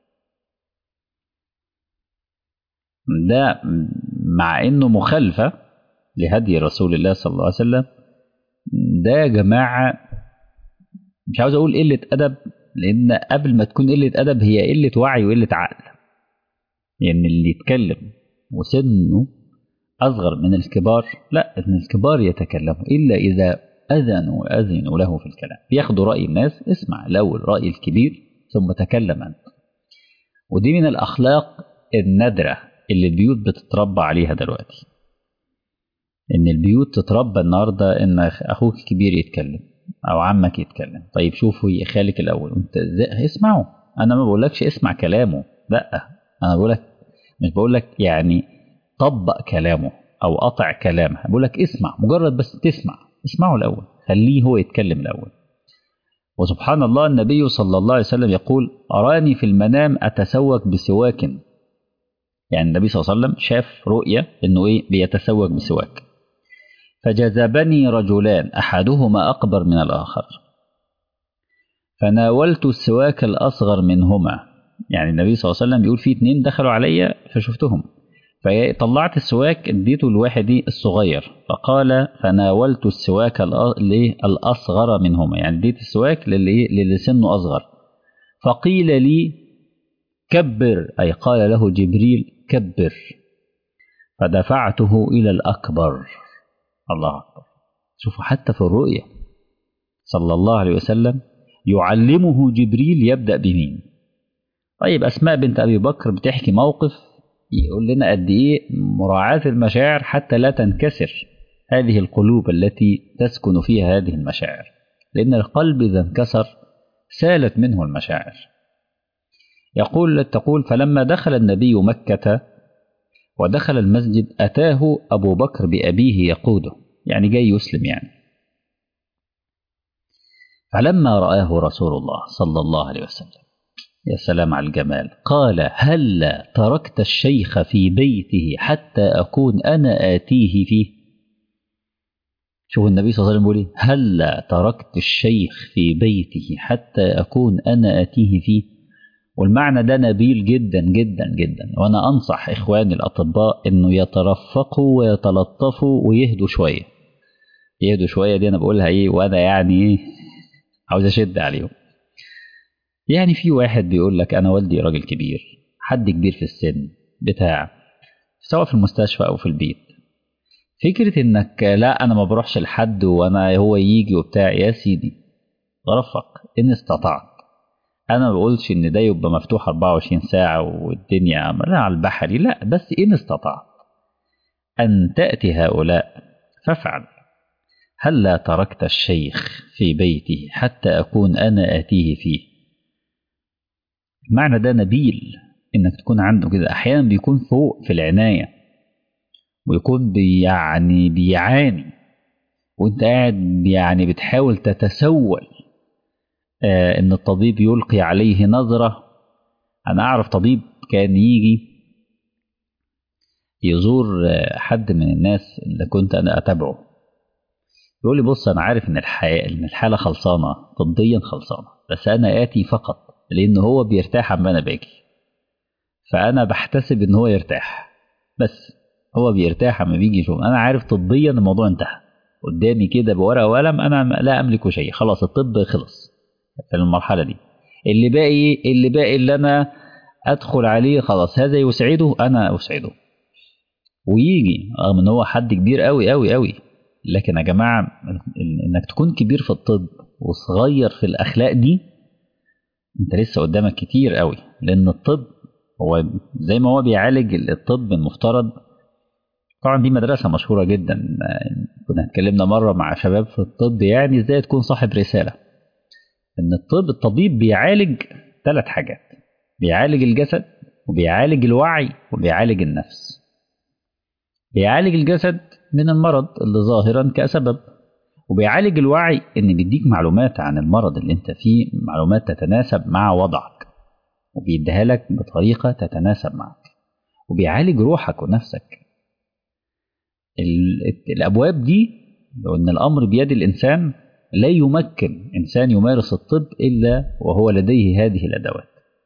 ده مع إنه مخالفة لهدي رسول الله صلى الله عليه وسلم ده يا جماعة مش عاوز أقول قلة أدب لأن قبل ما تكون قلة أدب هي قلة وعي وقلة عقل يعني اللي يتكلم وسنه أصغر من الكبار لا إن الكبار يتكلموا إلا إذا أذنوا وأذنوا له في الكلام بياخدوا رأي الناس اسمع الأول رأي الكبير ثم تكلم أنت ودي من الأخلاق النادرة اللي البيوت بتتربى عليها دلوقتي إن البيوت تتربى النهاردة إن أخوك الكبير يتكلم أو عمك يتكلم طيب شوفوا خالك الأول أنت اسمعوا أنا ما بقولكش اسمع كلامه لا أنا بقولك مش بقولك يعني طبق كلامه أو قطع كلامه بقولك اسمع مجرد بس تسمع اسمعه الأول خليه هو يتكلم الأول وسبحان الله النبي صلى الله عليه وسلم يقول أراني في المنام أتسوك بسواك يعني النبي صلى الله عليه وسلم شاف رؤية إنه إيه بيتسوك بسواك فجذبني رجلان أحدهما أكبر من الآخر فناولت السواك الأصغر منهما يعني النبي صلى الله عليه وسلم بيقول في اتنين دخلوا عليا فشفتهم فطلعت السواك اديته لواحد الصغير فقال فناولت السواك الأصغر منهما يعني اديت السواك للي, للي سنه أصغر فقيل لي كبر أي قال له جبريل كبر فدفعته إلى الأكبر الله أكبر شوفوا حتى في الرؤية صلى الله عليه وسلم يعلمه جبريل يبدأ بمين طيب أسماء بنت أبي بكر بتحكي موقف يقول لنا قد إيه مراعاة المشاعر حتى لا تنكسر هذه القلوب التي تسكن فيها هذه المشاعر لأن القلب إذا انكسر سالت منه المشاعر يقول تقول فلما دخل النبي مكة ودخل المسجد أتاه أبو بكر بأبيه يقوده يعني جاي يسلم يعني فلما رآه رسول الله صلى الله عليه وسلم يا سلام على الجمال قال هل تركت الشيخ في بيته حتى أكون أنا آتيه فيه شوف النبي صلى الله عليه وسلم بيقول هل تركت الشيخ في بيته حتى أكون أنا آتيه فيه والمعنى ده نبيل جدا جدا جدا وأنا أنصح إخواني الأطباء إنه يترفقوا ويتلطفوا ويهدوا شوية يهدوا شوية دي أنا بقولها إيه وأنا يعني إيه عاوز أشد عليهم يعني في واحد بيقول لك أنا والدي راجل كبير حد كبير في السن بتاع سواء في المستشفى أو في البيت فكرة إنك لا أنا ما بروحش لحد وأنا هو يجي وبتاع يا سيدي ترفق إن استطعت أنا ما بقولش إن ده يبقى مفتوح 24 ساعة والدنيا لا على البحري لا بس إن استطعت أن تأتي هؤلاء فافعل هل لا تركت الشيخ في بيته حتى أكون أنا آتيه فيه المعنى ده نبيل إنك تكون عنده كده أحيانا بيكون فوق في العناية ويكون بي يعني بيعاني وانت قاعد يعني بتحاول تتسول آه ان الطبيب يلقي عليه نظرة انا اعرف طبيب كان يجي يزور آه حد من الناس اللي كنت انا اتابعه يقول لي بص انا عارف ان الحياة ان الحالة خلصانة طبيا خلصانة بس انا اتي فقط لان هو بيرتاح اما انا باجي فانا بحتسب ان هو يرتاح بس هو بيرتاح اما بيجي يشوف انا عارف طبيا الموضوع انتهى قدامي كده بورقه وقلم انا لا املك شيء خلاص الطب خلص في المرحله دي اللي باقي اللي باقي اللي انا ادخل عليه خلاص هذا يسعده انا اسعده ويجي رغم ان هو حد كبير قوي قوي قوي لكن يا جماعه انك تكون كبير في الطب وصغير في الاخلاق دي انت لسه قدامك كتير قوي لان الطب هو زي ما هو بيعالج الطب المفترض طبعا دي مدرسة مشهورة جدا كنا اتكلمنا مرة مع شباب في الطب يعني ازاي تكون صاحب رسالة ان الطب الطبيب بيعالج ثلاث حاجات بيعالج الجسد وبيعالج الوعي وبيعالج النفس بيعالج الجسد من المرض اللي ظاهرا كسبب وبيعالج الوعي ان بيديك معلومات عن المرض اللي انت فيه معلومات تتناسب مع وضعك وبيديها لك بطريقه تتناسب معك وبيعالج روحك ونفسك الابواب دي لو ان الامر بيد الانسان لا يمكن انسان يمارس الطب الا وهو لديه هذه الادوات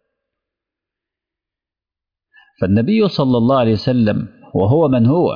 فالنبي صلى الله عليه وسلم وهو من هو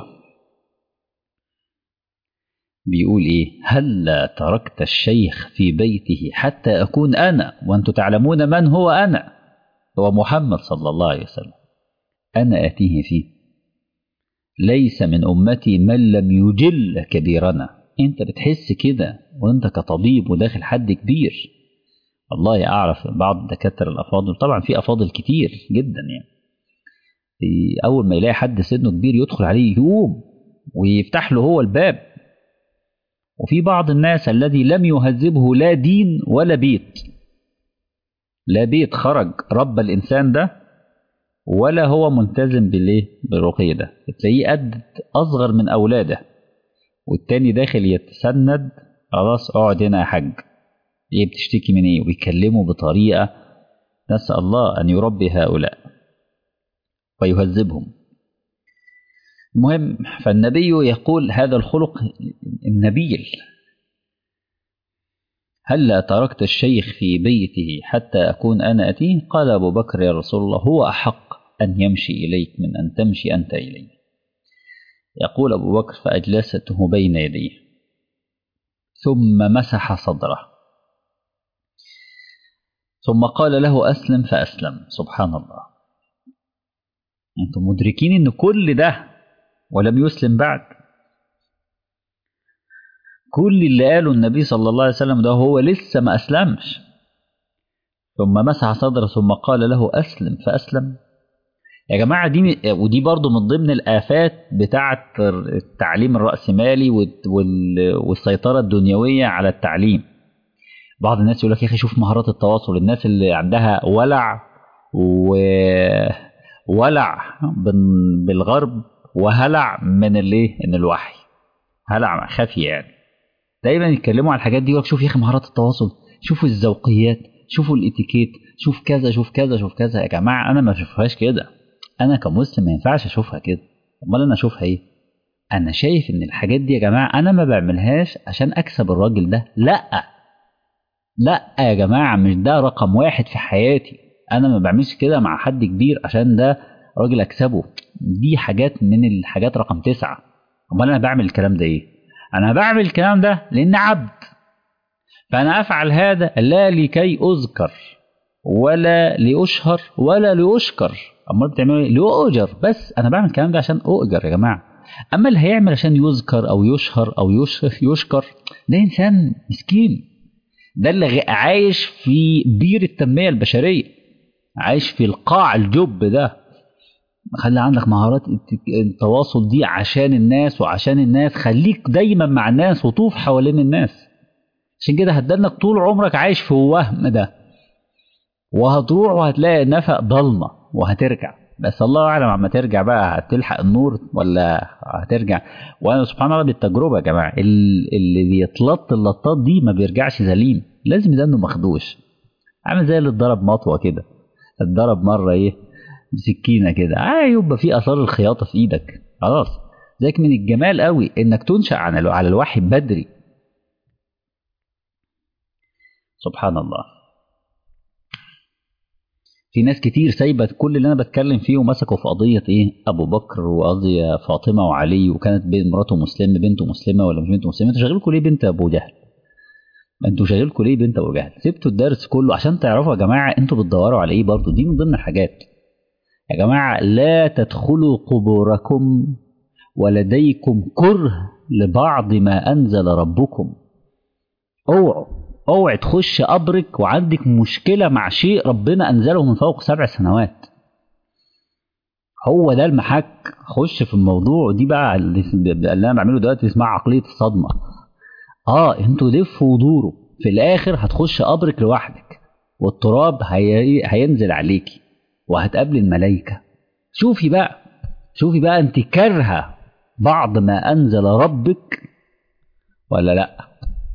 بيقول ايه هلا تركت الشيخ في بيته حتى اكون انا وانتم تعلمون من هو انا هو محمد صلى الله عليه وسلم انا اتيه فيه ليس من امتي من لم يجل كبيرنا انت بتحس كده وانت كطبيب وداخل حد كبير والله اعرف بعض الدكاتره الافاضل طبعا في افاضل كتير جدا يعني اول ما يلاقي حد سنه كبير يدخل عليه يقوم ويفتح له هو الباب وفي بعض الناس الذي لم يهذبه لا دين ولا بيت لا بيت خرج رب الانسان ده ولا هو ملتزم بالايه بالرقيه ده تلاقيه قد اصغر من اولاده والتاني داخل يتسند خلاص اقعد هنا يا حاج ايه بتشتكي من ايه ويكلمه بطريقه نسال الله ان يربي هؤلاء ويهذبهم المهم فالنبي يقول هذا الخلق النبيل هلا تركت الشيخ في بيته حتى أكون أنا أتيه قال أبو بكر يا رسول الله هو أحق أن يمشي إليك من أن تمشي أنت إليه يقول أبو بكر فأجلسته بين يديه ثم مسح صدره ثم قال له أسلم فأسلم سبحان الله أنتم مدركين أن كل ده ولم يسلم بعد كل اللي قاله النبي صلى الله عليه وسلم ده هو لسه ما أسلمش ثم مسح صدره ثم قال له أسلم فأسلم يا جماعة دي ودي برضو من ضمن الآفات بتاعة التعليم الرأسمالي والسيطرة الدنيوية على التعليم بعض الناس يقول لك يا أخي شوف مهارات التواصل الناس اللي عندها ولع و ولع بالغرب وهلع من الايه من الوحي هلع خفي يعني دايما يتكلموا على الحاجات دي يقول شوف يا اخي مهارات التواصل شوفوا الذوقيات شوفوا الاتيكيت شوف كذا شوف كذا شوف كذا يا جماعه انا ما بشوفهاش كده انا كمسلم ما ينفعش اشوفها كده امال انا اشوفها ايه انا شايف ان الحاجات دي يا جماعه انا ما بعملهاش عشان اكسب الراجل ده لا لا يا جماعه مش ده رقم واحد في حياتي انا ما بعملش كده مع حد كبير عشان ده راجل اكسبه دي حاجات من الحاجات رقم تسعة امال انا بعمل الكلام ده ايه انا بعمل الكلام ده لان عبد فانا افعل هذا لا لكي اذكر ولا لاشهر ولا لاشكر امال بتعملوا ايه لاؤجر بس انا بعمل الكلام ده عشان اؤجر يا جماعه اما اللي هيعمل عشان يذكر او يشهر او يشكر ده انسان مسكين ده اللي عايش في بير التنميه البشريه عايش في القاع الجب ده خلي عندك مهارات التواصل دي عشان الناس وعشان الناس خليك دايما مع الناس وطوف حوالين الناس عشان كده هتدلك طول عمرك عايش في وهم ده وهتروح وهتلاقي نفق ضلمه وهترجع بس الله اعلم عما ترجع بقى هتلحق النور ولا هترجع وانا سبحان الله بالتجربه يا جماعه اللي بيتلط اللطات دي ما بيرجعش سليم لازم ده انه مخدوش عامل زي اللي اتضرب مطوه كده اتضرب مره ايه بسكينه كده اه يبقى في اثار الخياطه في ايدك خلاص ذاك من الجمال قوي انك تنشا على على الوحي بدري سبحان الله في ناس كتير سايبه كل اللي انا بتكلم فيه ومسكوا في قضيه ايه ابو بكر وقضيه فاطمه وعلي وكانت بين مراته مسلمه بنته مسلمه ولا مش بنته مسلمه انتوا شغالكم ليه بنت ابو جهل انتوا شغالكم ليه بنت ابو جهل سبتوا الدرس كله عشان تعرفوا يا جماعه انتوا بتدوروا على ايه برضه دي من ضمن الحاجات يا جماعة لا تدخلوا قبوركم ولديكم كره لبعض ما أنزل ربكم اوعوا اوعي تخش قبرك وعندك مشكلة مع شيء ربنا أنزله من فوق سبع سنوات هو ده المحك خش في الموضوع دي بقى اللي انا بعمله دلوقتي اسمها عقليه الصدمه اه انتوا دفوا ودوروا في الاخر هتخش قبرك لوحدك والتراب هي... هينزل عليكي وهتقابل الملائكة شوفي بقى شوفي بقى انت كارهة بعض ما أنزل ربك ولا لأ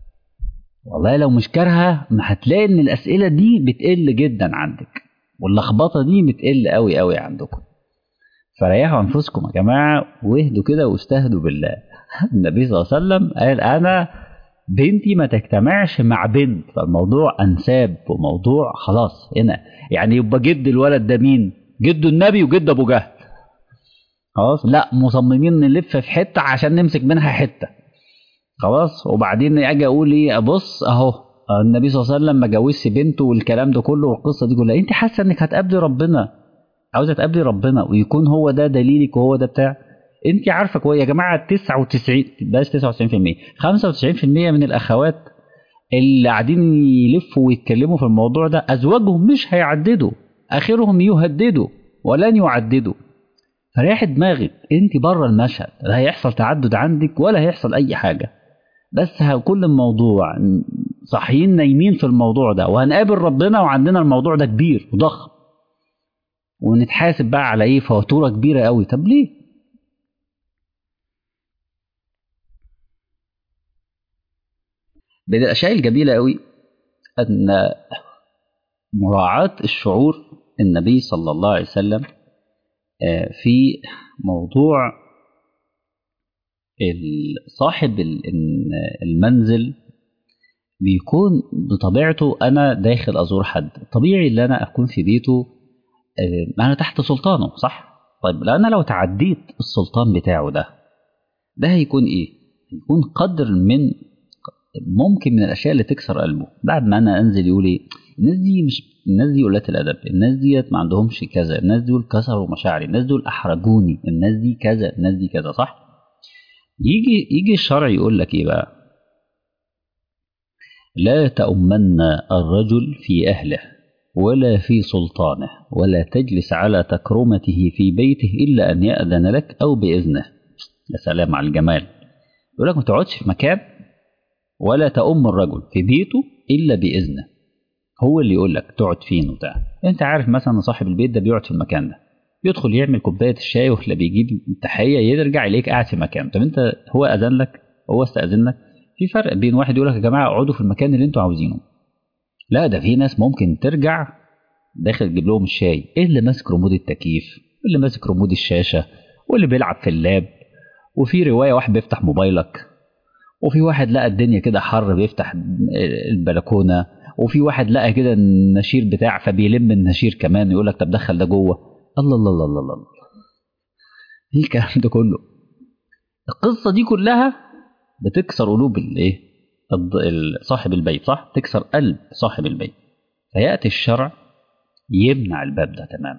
والله لو مش كارهه ما هتلاقي ان الاسئله دي بتقل جدا عندك واللخبطه دي بتقل قوي قوي عندكم فريحوا انفسكم يا جماعه واهدوا كده واستهدوا بالله النبي صلى الله عليه وسلم قال انا بنتي ما تجتمعش مع بنت فالموضوع انساب وموضوع خلاص هنا يعني يبقى جد الولد ده مين جد النبي وجد ابو جهل خلاص لا مصممين نلف في حته عشان نمسك منها حته خلاص وبعدين اجي اقول ايه ابص اهو النبي صلى الله عليه وسلم ما جوزش بنته والكلام ده كله والقصه دي كلها انت حاسه انك هتقابلي ربنا عاوزه تقابلي ربنا ويكون هو ده دليلك وهو ده بتاع انت عارفه كويس يا جماعه 99 بلاش 99% 95% من الاخوات اللي قاعدين يلفوا ويتكلموا في الموضوع ده ازواجهم مش هيعددوا اخرهم يهددوا ولن يعددوا فريح دماغك انت بره المشهد لا هيحصل تعدد عندك ولا هيحصل اي حاجه بس كل الموضوع صاحيين نايمين في الموضوع ده وهنقابل ربنا وعندنا الموضوع ده كبير وضخم ونتحاسب بقى على ايه فاتوره كبيره قوي طب ليه من الاشياء الجميله قوي ان مراعاه الشعور النبي صلى الله عليه وسلم في موضوع صاحب المنزل بيكون بطبيعته انا داخل ازور حد طبيعي ان انا اكون في بيته انا تحت سلطانه صح طيب انا لو تعديت السلطان بتاعه ده ده هيكون ايه هيكون قدر من ممكن من الاشياء اللي تكسر قلبه بعد ما انا انزل يقول ايه الناس دي مش الناس دي قلات الادب الناس ديت ما عندهمش كذا الناس دول كسروا مشاعري الناس دول احرجوني الناس دي كذا الناس دي كذا صح يجي يجي الشرع يقول لك ايه بقى لا تؤمن الرجل في اهله ولا في سلطانه ولا تجلس على تكرمته في بيته الا ان ياذن لك او باذنه يا سلام على الجمال يقول لك ما تقعدش في مكان ولا تؤم الرجل في بيته الا باذنه هو اللي يقول لك تقعد فين وبتاع انت عارف مثلا صاحب البيت ده بيقعد في المكان ده يدخل يعمل كوبايه الشاي ولا بيجيب تحيه يرجع يلاقيك قاعد في مكان طب انت هو اذن لك هو استاذن لك في فرق بين واحد يقول لك يا جماعه اقعدوا في المكان اللي انتوا عاوزينه لا ده في ناس ممكن ترجع داخل تجيب لهم الشاي ايه اللي ماسك ريموت التكييف واللي ماسك ريموت الشاشه واللي بيلعب في اللاب وفي روايه واحد بيفتح موبايلك وفي واحد لقى الدنيا كده حر بيفتح البلكونه وفي واحد لقى كده النشير بتاع فبيلم النشير كمان يقول لك طب دخل ده جوه الله الله الله الله الله ايه الكلام ده كله القصه دي كلها بتكسر قلوب الايه صاحب البيت صح تكسر قلب صاحب البيت فياتي الشرع يمنع الباب ده تماما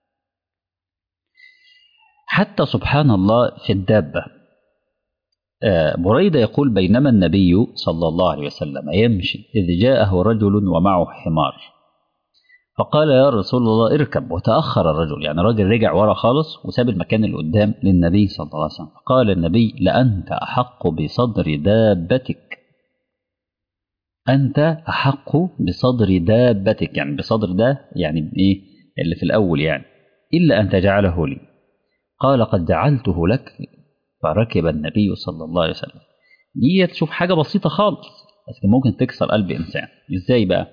حتى سبحان الله في الدابه بريدة يقول بينما النبي صلى الله عليه وسلم يمشي إذ جاءه رجل ومعه حمار فقال يا رسول الله اركب وتأخر الرجل يعني الرجل رجع ورا خالص وساب المكان اللي قدام للنبي صلى الله عليه وسلم قال النبي لأنت أحق بصدر دابتك أنت أحق بصدر دابتك يعني بصدر ده يعني إيه اللي في الأول يعني إلا أن تجعله لي قال قد جعلته لك فركب النبي صلى الله عليه وسلم دي تشوف حاجة بسيطة خالص بس ممكن تكسر قلب إنسان إزاي بقى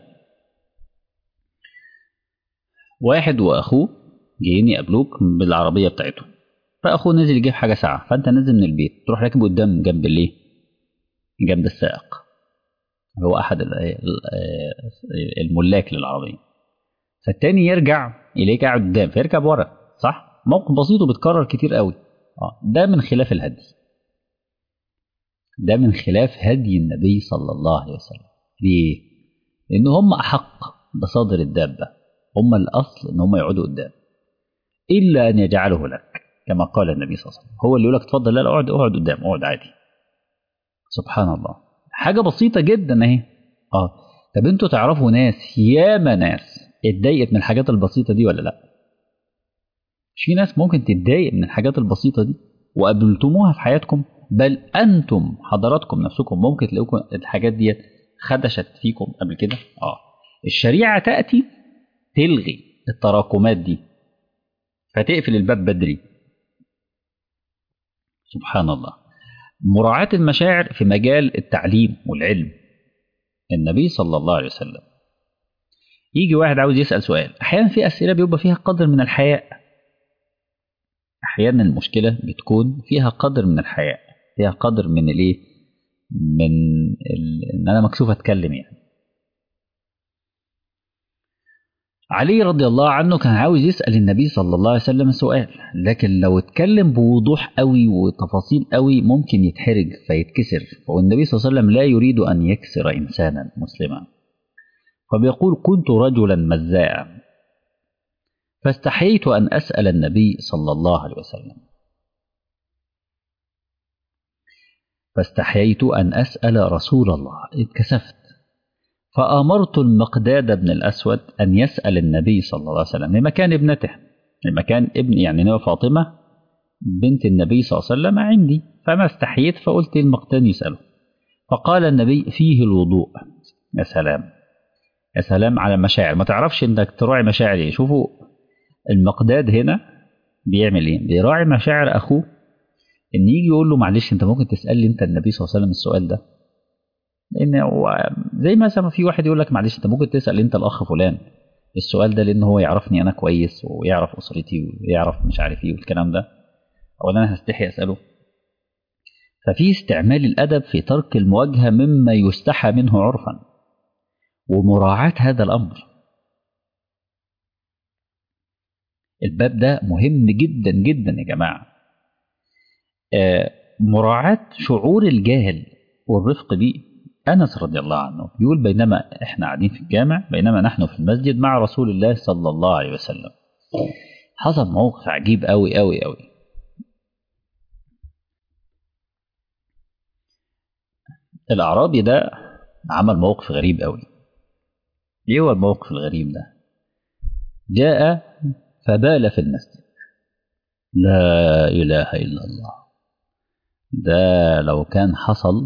واحد وأخوه جايين يقابلوك بالعربية بتاعته فأخوه نزل يجيب حاجة ساعة فأنت نازل من البيت تروح راكب قدام جنب الإيه جنب السائق هو أحد الملاك للعربية فالتاني يرجع إليك قاعد قدام فيركب ورا صح موقف بسيط وبتكرر كتير قوي آه. ده من خلاف الهدي ده من خلاف هدي النبي صلى الله عليه وسلم ليه؟ لأن هم أحق بصدر الدابة هم الأصل إن هم يقعدوا قدام إلا أن يجعله لك كما قال النبي صلى الله عليه وسلم هو اللي يقول لك اتفضل لا اقعد اقعد قدام اقعد عادي سبحان الله حاجة بسيطة جدا أهي اه طب انتوا تعرفوا ناس ياما ناس اتضايقت من الحاجات البسيطة دي ولا لأ؟ مش في ناس ممكن تتضايق من الحاجات البسيطة دي وقابلتموها في حياتكم بل أنتم حضراتكم نفسكم ممكن تلاقوكم الحاجات دي خدشت فيكم قبل كده اه الشريعة تأتي تلغي التراكمات دي فتقفل الباب بدري سبحان الله مراعاة المشاعر في مجال التعليم والعلم النبي صلى الله عليه وسلم يجي واحد عاوز يسأل سؤال أحيانا في أسئلة بيبقى فيها قدر من الحياء أحيانا المشكلة بتكون فيها قدر من الحياء فيها قدر من الإيه من ال... إن أنا مكسوف أتكلم يعني علي رضي الله عنه كان عاوز يسأل النبي صلى الله عليه وسلم سؤال لكن لو اتكلم بوضوح قوي وتفاصيل قوي ممكن يتحرج فيتكسر والنبي صلى الله عليه وسلم لا يريد أن يكسر إنسانا مسلما فبيقول كنت رجلا مزاعا فاستحييت أن أسأل النبي صلى الله عليه وسلم فاستحييت أن أسأل رسول الله اتكسفت فأمرت المقداد بن الأسود أن يسأل النبي صلى الله عليه وسلم لمكان ابنته لمكان ابن يعني هو فاطمة بنت النبي صلى الله عليه وسلم عندي فما استحييت فقلت المقداد يسأله فقال النبي فيه الوضوء يا سلام يا سلام على المشاعر ما تعرفش انك تراعي مشاعر ايه شوفوا المقداد هنا بيعمل ايه بيراعي مشاعر اخوه ان يجي يقول له معلش انت ممكن تسال لي انت النبي صلى الله عليه وسلم السؤال ده لان زي مثلا في واحد يقول لك معلش انت ممكن تسال انت الاخ فلان السؤال ده لان هو يعرفني انا كويس ويعرف اسرتي ويعرف مش عارف ايه والكلام ده او انا هستحي اساله ففي استعمال الادب في ترك المواجهه مما يستحى منه عرفا ومراعاه هذا الامر الباب ده مهم جدا جدا يا جماعه آه مراعاه شعور الجاهل والرفق بيه أنس رضي الله عنه يقول بينما إحنا قاعدين في الجامع بينما نحن في المسجد مع رسول الله صلى الله عليه وسلم حصل موقف عجيب أوي أوي أوي الأعرابي ده عمل موقف غريب أوي إيه هو الموقف الغريب ده جاء فبال في المسجد لا إله إلا الله ده لو كان حصل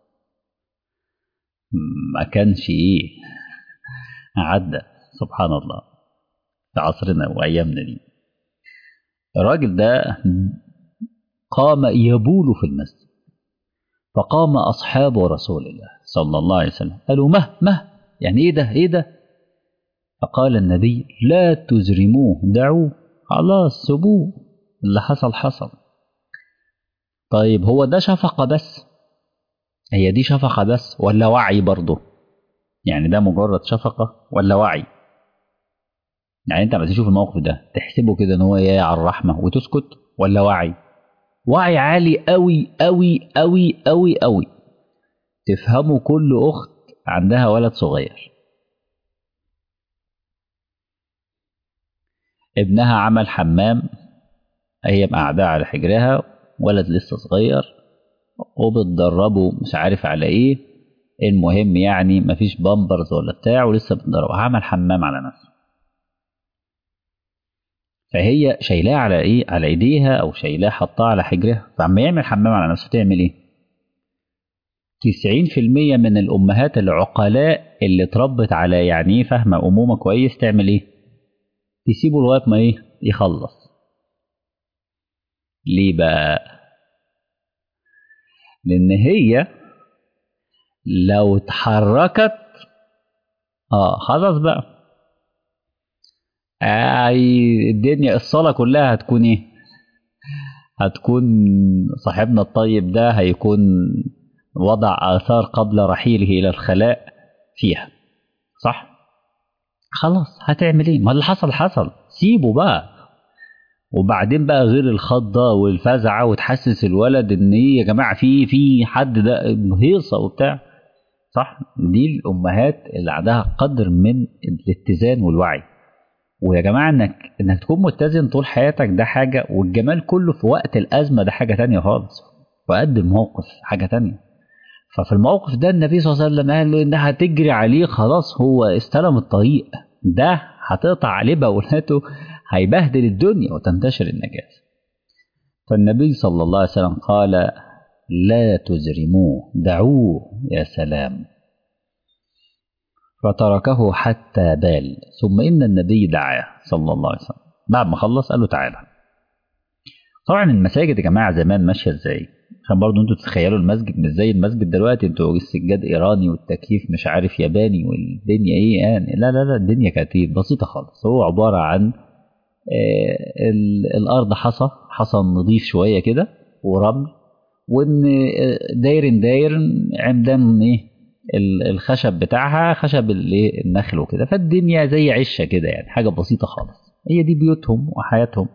ما كانش ايه عدى سبحان الله في عصرنا وايامنا دي الراجل ده قام يبول في المسجد فقام اصحاب رسول الله صلى الله عليه وسلم قالوا مه مه يعني ايه ده ايه ده فقال النبي لا تزرموه دعوه خلاص سبوه اللي حصل حصل طيب هو ده شفقه بس هي دي شفقة بس ولا وعي برضه يعني ده مجرد شفقة ولا وعي يعني انت لما تشوف الموقف ده تحسبه كده ان هو يا على الرحمة وتسكت ولا وعي وعي عالي قوي قوي قوي قوي قوي تفهمه كل اخت عندها ولد صغير ابنها عمل حمام هي قاعدة على حجرها ولد لسه صغير وبتدربه مش عارف على ايه المهم يعني مفيش بامبرز ولا بتاع ولسه بتدربه عمل حمام على نفسه فهي شايلاه على ايه على ايديها او شايلاه حطاه على حجرها فعما يعمل حمام على نفسه تعمل ايه 90% من الامهات العقلاء اللي اتربت على يعني ايه فاهمه امومه كويس تعمل ايه تسيبه لغايه ما ايه يخلص ليه بقى لان هي لو اتحركت اه خلاص بقى آه الدنيا الصلاة كلها هتكون ايه هتكون صاحبنا الطيب ده هيكون وضع آثار قبل رحيله إلى الخلاء فيها صح خلاص هتعمل ايه ما اللي حصل حصل سيبه بقى وبعدين بقى غير الخضه والفزعه وتحسس الولد ان ايه يا جماعه في في حد ده هيصه وبتاع صح دي الامهات اللي عندها قدر من الاتزان والوعي ويا جماعه انك انك تكون متزن طول حياتك ده حاجه والجمال كله في وقت الازمه ده حاجه تانية خالص وقد الموقف حاجه تانية ففي الموقف ده النبي صلى الله عليه وسلم قال له انها هتجري عليه خلاص هو استلم الطريق ده هتقطع عليه بولته هيبهدل الدنيا وتنتشر النجاسة فالنبي صلى الله عليه وسلم قال لا تزرموه دعوه يا سلام فتركه حتى بال ثم إن النبي دعاه صلى الله عليه وسلم بعد ما خلص قال له تعالى طبعا المساجد يا جماعة زمان ماشية ازاي عشان برضه انتوا تتخيلوا المسجد مش زي المسجد دلوقتي انتوا السجاد ايراني والتكييف مش عارف ياباني والدنيا ايه يعني لا لا لا الدنيا كانت بسيطه خالص هو عباره عن آه الارض حصى حصى نظيف شويه كده ورمل وان داير داير عمدان ايه الخشب بتاعها خشب النخل وكده فالدنيا زي عشه كده يعني حاجه بسيطه خالص هي دي بيوتهم وحياتهم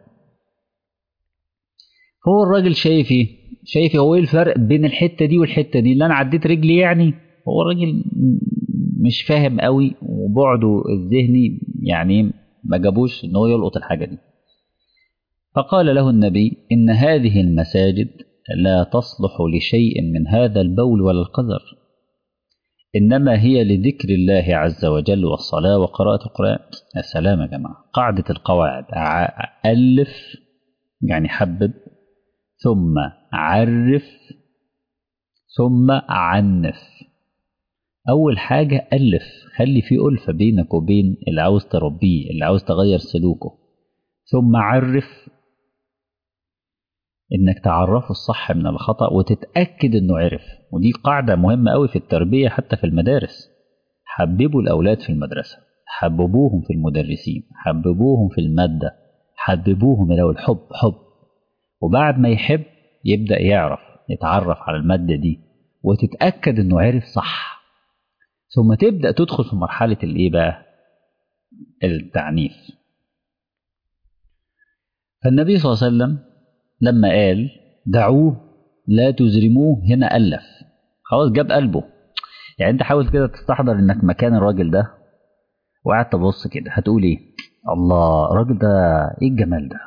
فهو الراجل شايف ايه شايف هو ايه الفرق بين الحته دي والحته دي اللي انا عديت رجلي يعني هو الراجل مش فاهم قوي وبعده الذهني يعني ما جابوش ان هو يلقط الحاجه دي فقال له النبي ان هذه المساجد لا تصلح لشيء من هذا البول ولا القذر إنما هي لذكر الله عز وجل والصلاة وقراءة القرآن يا سلام يا جماعة قاعدة القواعد ألف يعني حبب ثم عرف ثم عنف أول حاجة ألف خلي في ألفة بينك وبين اللي عاوز تربيه اللي عاوز تغير سلوكه ثم عرف انك تعرفه الصح من الخطأ وتتأكد انه عرف ودي قاعدة مهمة قوي في التربية حتى في المدارس حببوا الأولاد في المدرسة حببوهم في المدرسين حببوهم في المادة حببوهم لو الحب حب وبعد ما يحب يبدأ يعرف يتعرف على المادة دي وتتأكد انه عرف صح ثم تبدأ تدخل في مرحلة الايه بقى التعنيف فالنبي صلى الله عليه وسلم لما قال دعوه لا تزرموه هنا ألف خلاص جاب قلبه يعني انت حاول كده تستحضر انك مكان الراجل ده وقعدت تبص كده هتقول ايه الله الراجل ده ايه الجمال ده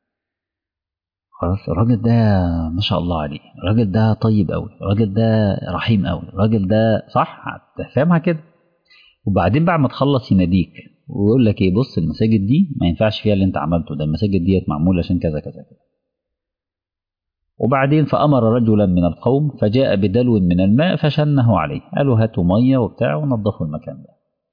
خلاص الراجل ده ما شاء الله عليه الراجل ده طيب قوي الراجل ده رحيم قوي الراجل ده صح هتفهمها كده وبعدين بعد ما تخلص يناديك ويقول لك ايه بص المساجد دي ما ينفعش فيها اللي انت عملته ده المساجد ديت معموله عشان كذا كذا كذا وبعدين فأمر رجلا من القوم فجاء بدلو من الماء فشنه عليه قالوا هاتوا مية وبتاع ونظفوا المكان ده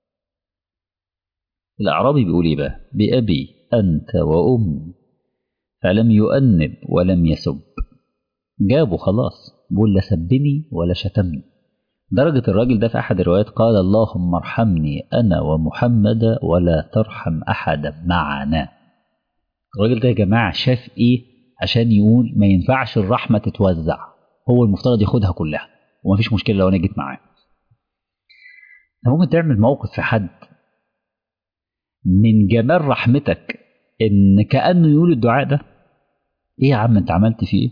الأعرابي بيقول إيه بقى بأبي أنت وأمي فلم يؤنب ولم يسب جابوا خلاص بقول لا سبني ولا شتمني درجة الراجل ده في أحد الروايات قال اللهم ارحمني أنا ومحمد ولا ترحم أحدا معنا الراجل ده يا جماعة شاف إيه عشان يقول ما ينفعش الرحمة تتوزع هو المفترض ياخدها كلها ومفيش مشكلة لو أنا جيت معاه ممكن تعمل موقف في حد من جمال رحمتك إن كأنه يقول الدعاء ده إيه يا عم أنت عملت فيه إيه؟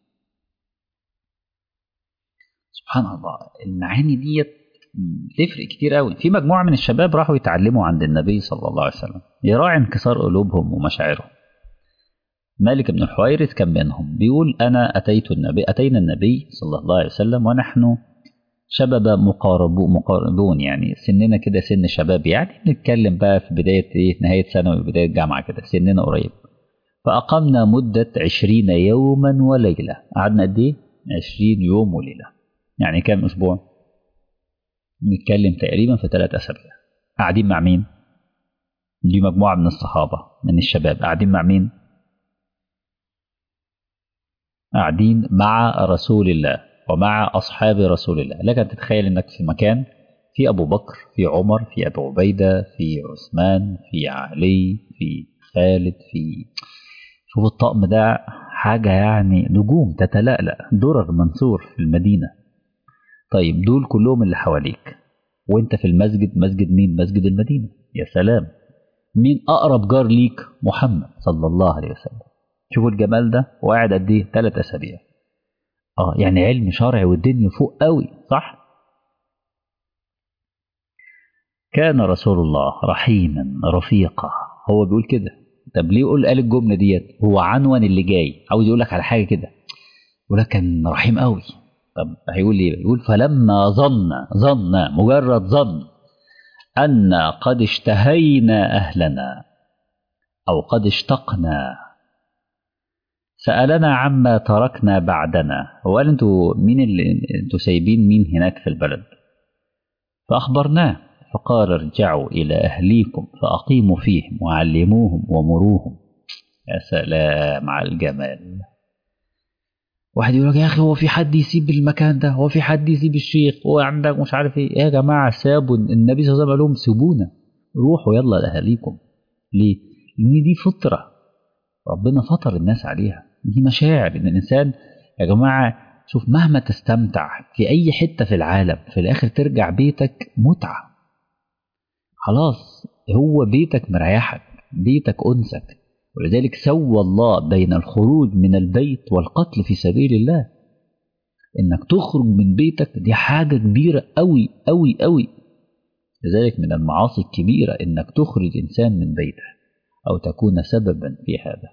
سبحان الله المعاني ديت تفرق كتير قوي في مجموعة من الشباب راحوا يتعلموا عند النبي صلى الله عليه وسلم يراعي انكسار قلوبهم ومشاعرهم مالك بن الحويرث كان منهم بيقول أنا أتيت النبي أتينا النبي صلى الله عليه وسلم ونحن شباب مقاربو مقاربون يعني سننا كده سن شباب يعني نتكلم بقى في بداية إيه نهاية ثانوي وبداية جامعة كده سننا قريب فأقمنا مدة عشرين يوما وليلة قعدنا قد إيه؟ عشرين يوم وليلة يعني كام أسبوع؟ نتكلم تقريبا في ثلاث أسابيع قاعدين مع مين؟ دي مجموعة من الصحابة من الشباب قاعدين مع مين؟ قاعدين مع رسول الله ومع أصحاب رسول الله لك أن تتخيل أنك في مكان في أبو بكر في عمر في أبو عبيدة في عثمان في علي في خالد في شوف الطقم ده حاجة يعني نجوم تتلألأ درر منثور في المدينة طيب دول كلهم اللي حواليك وانت في المسجد مسجد مين مسجد المدينة يا سلام مين أقرب جار ليك محمد صلى الله عليه وسلم شوفوا الجمال ده وقاعد قد ايه ثلاث اسابيع اه يعني علم شرعي والدنيا فوق قوي صح كان رسول الله رحيما رفيقا هو بيقول كده طب ليه يقول قال الجمله ديت هو عنون اللي جاي عاوز يقول لك على حاجه كده يقول لك كان رحيم قوي طب هيقول ايه يقول فلما ظن ظن مجرد ظن ان قد اشتهينا اهلنا او قد اشتقنا سألنا عما تركنا بعدنا هو قال انتوا مين اللي انتوا سايبين مين هناك في البلد فأخبرناه فقال ارجعوا إلى أهليكم فأقيموا فيهم وعلموهم ومروهم يا سلام على الجمال واحد يقول لك يا اخي هو في حد يسيب المكان ده هو في حد يسيب الشيخ هو عندك مش عارف ايه يا جماعه سابوا النبي صلى الله عليه وسلم قال لهم سيبونا روحوا يلا لاهاليكم ليه؟ لان دي فطره ربنا فطر الناس عليها دي مشاعر ان الانسان يا جماعه شوف مهما تستمتع في اي حته في العالم في الاخر ترجع بيتك متعه خلاص هو بيتك مريحك بيتك انسك ولذلك سوى الله بين الخروج من البيت والقتل في سبيل الله انك تخرج من بيتك دي حاجه كبيره قوي قوي قوي لذلك من المعاصي الكبيره انك تخرج انسان من بيته او تكون سببا في هذا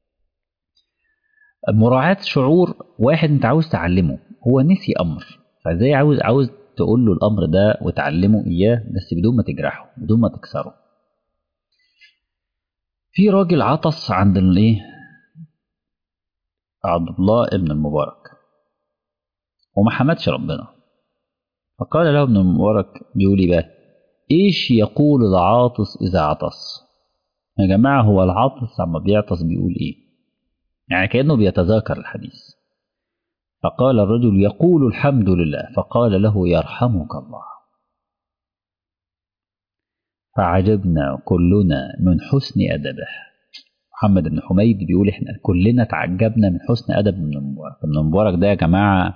مراعاة شعور واحد انت عاوز تعلمه هو نسي امر فازاي عاوز عاوز تقول له الامر ده وتعلمه اياه بس بدون ما تجرحه بدون ما تكسره في راجل عطس عند الايه عبد الله ابن المبارك وما حمدش ربنا فقال له ابن المبارك بيقول لي بقى ايش يقول العاطس اذا عطس يا جماعه هو العاطس لما بيعطس بيقول ايه يعني كانه بيتذاكر الحديث فقال الرجل يقول الحمد لله فقال له يرحمك الله فعجبنا كلنا من حسن أدبه محمد بن حميد بيقول احنا كلنا تعجبنا من حسن أدب ابن المبارك ابن المبارك ده يا جماعة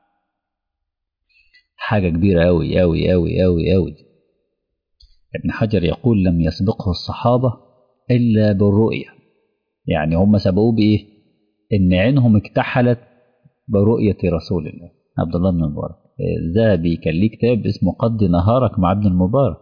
حاجة كبيرة أوي أوي أوي أوي أوي ابن حجر يقول لم يسبقه الصحابة إلا بالرؤية يعني هم سبقوه بإيه؟ إن عينهم اكتحلت برؤية رسول الله عبد الله بن المبارك الذهبي كان ليه كتاب اسمه قضي نهارك مع ابن المبارك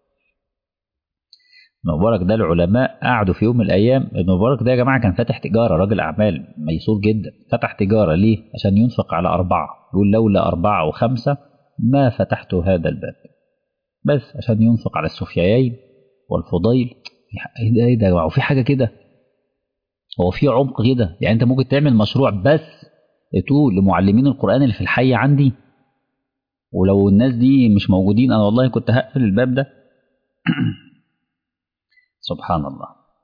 ابن المبارك ده العلماء قعدوا في يوم من الايام ابن المبارك ده يا جماعه كان فاتح تجاره راجل اعمال ميسور جدا فتح تجاره ليه عشان ينفق على اربعه يقول لولا اربعه وخمسه ما فتحت هذا الباب بس عشان ينفق على السفيايين والفضيل ايه ده ايه ده هو في حاجه كده هو في عمق كده يعني انت ممكن تعمل مشروع بس تقول لمعلمين القران اللي في الحي عندي ولو الناس دي مش موجودين انا والله كنت هقفل الباب ده سبحان الله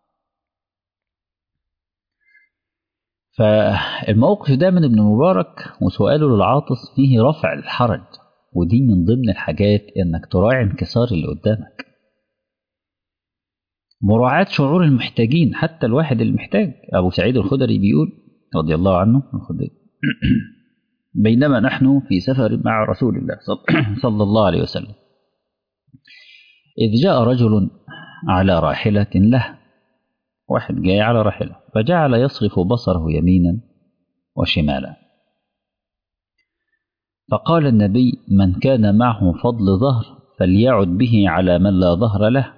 فالموقف ده من ابن مبارك وسؤاله للعاطس فيه رفع الحرج ودي من ضمن الحاجات انك تراعي انكسار اللي قدامك مراعاة شعور المحتاجين حتى الواحد المحتاج أبو سعيد الخدري بيقول رضي الله عنه الخدري بينما نحن في سفر مع رسول الله صلى الله عليه وسلم إذ جاء رجل على راحلة له واحد جاي على راحلة فجعل يصرف بصره يمينا وشمالا فقال النبي من كان معه فضل ظهر فليعد به على من لا ظهر له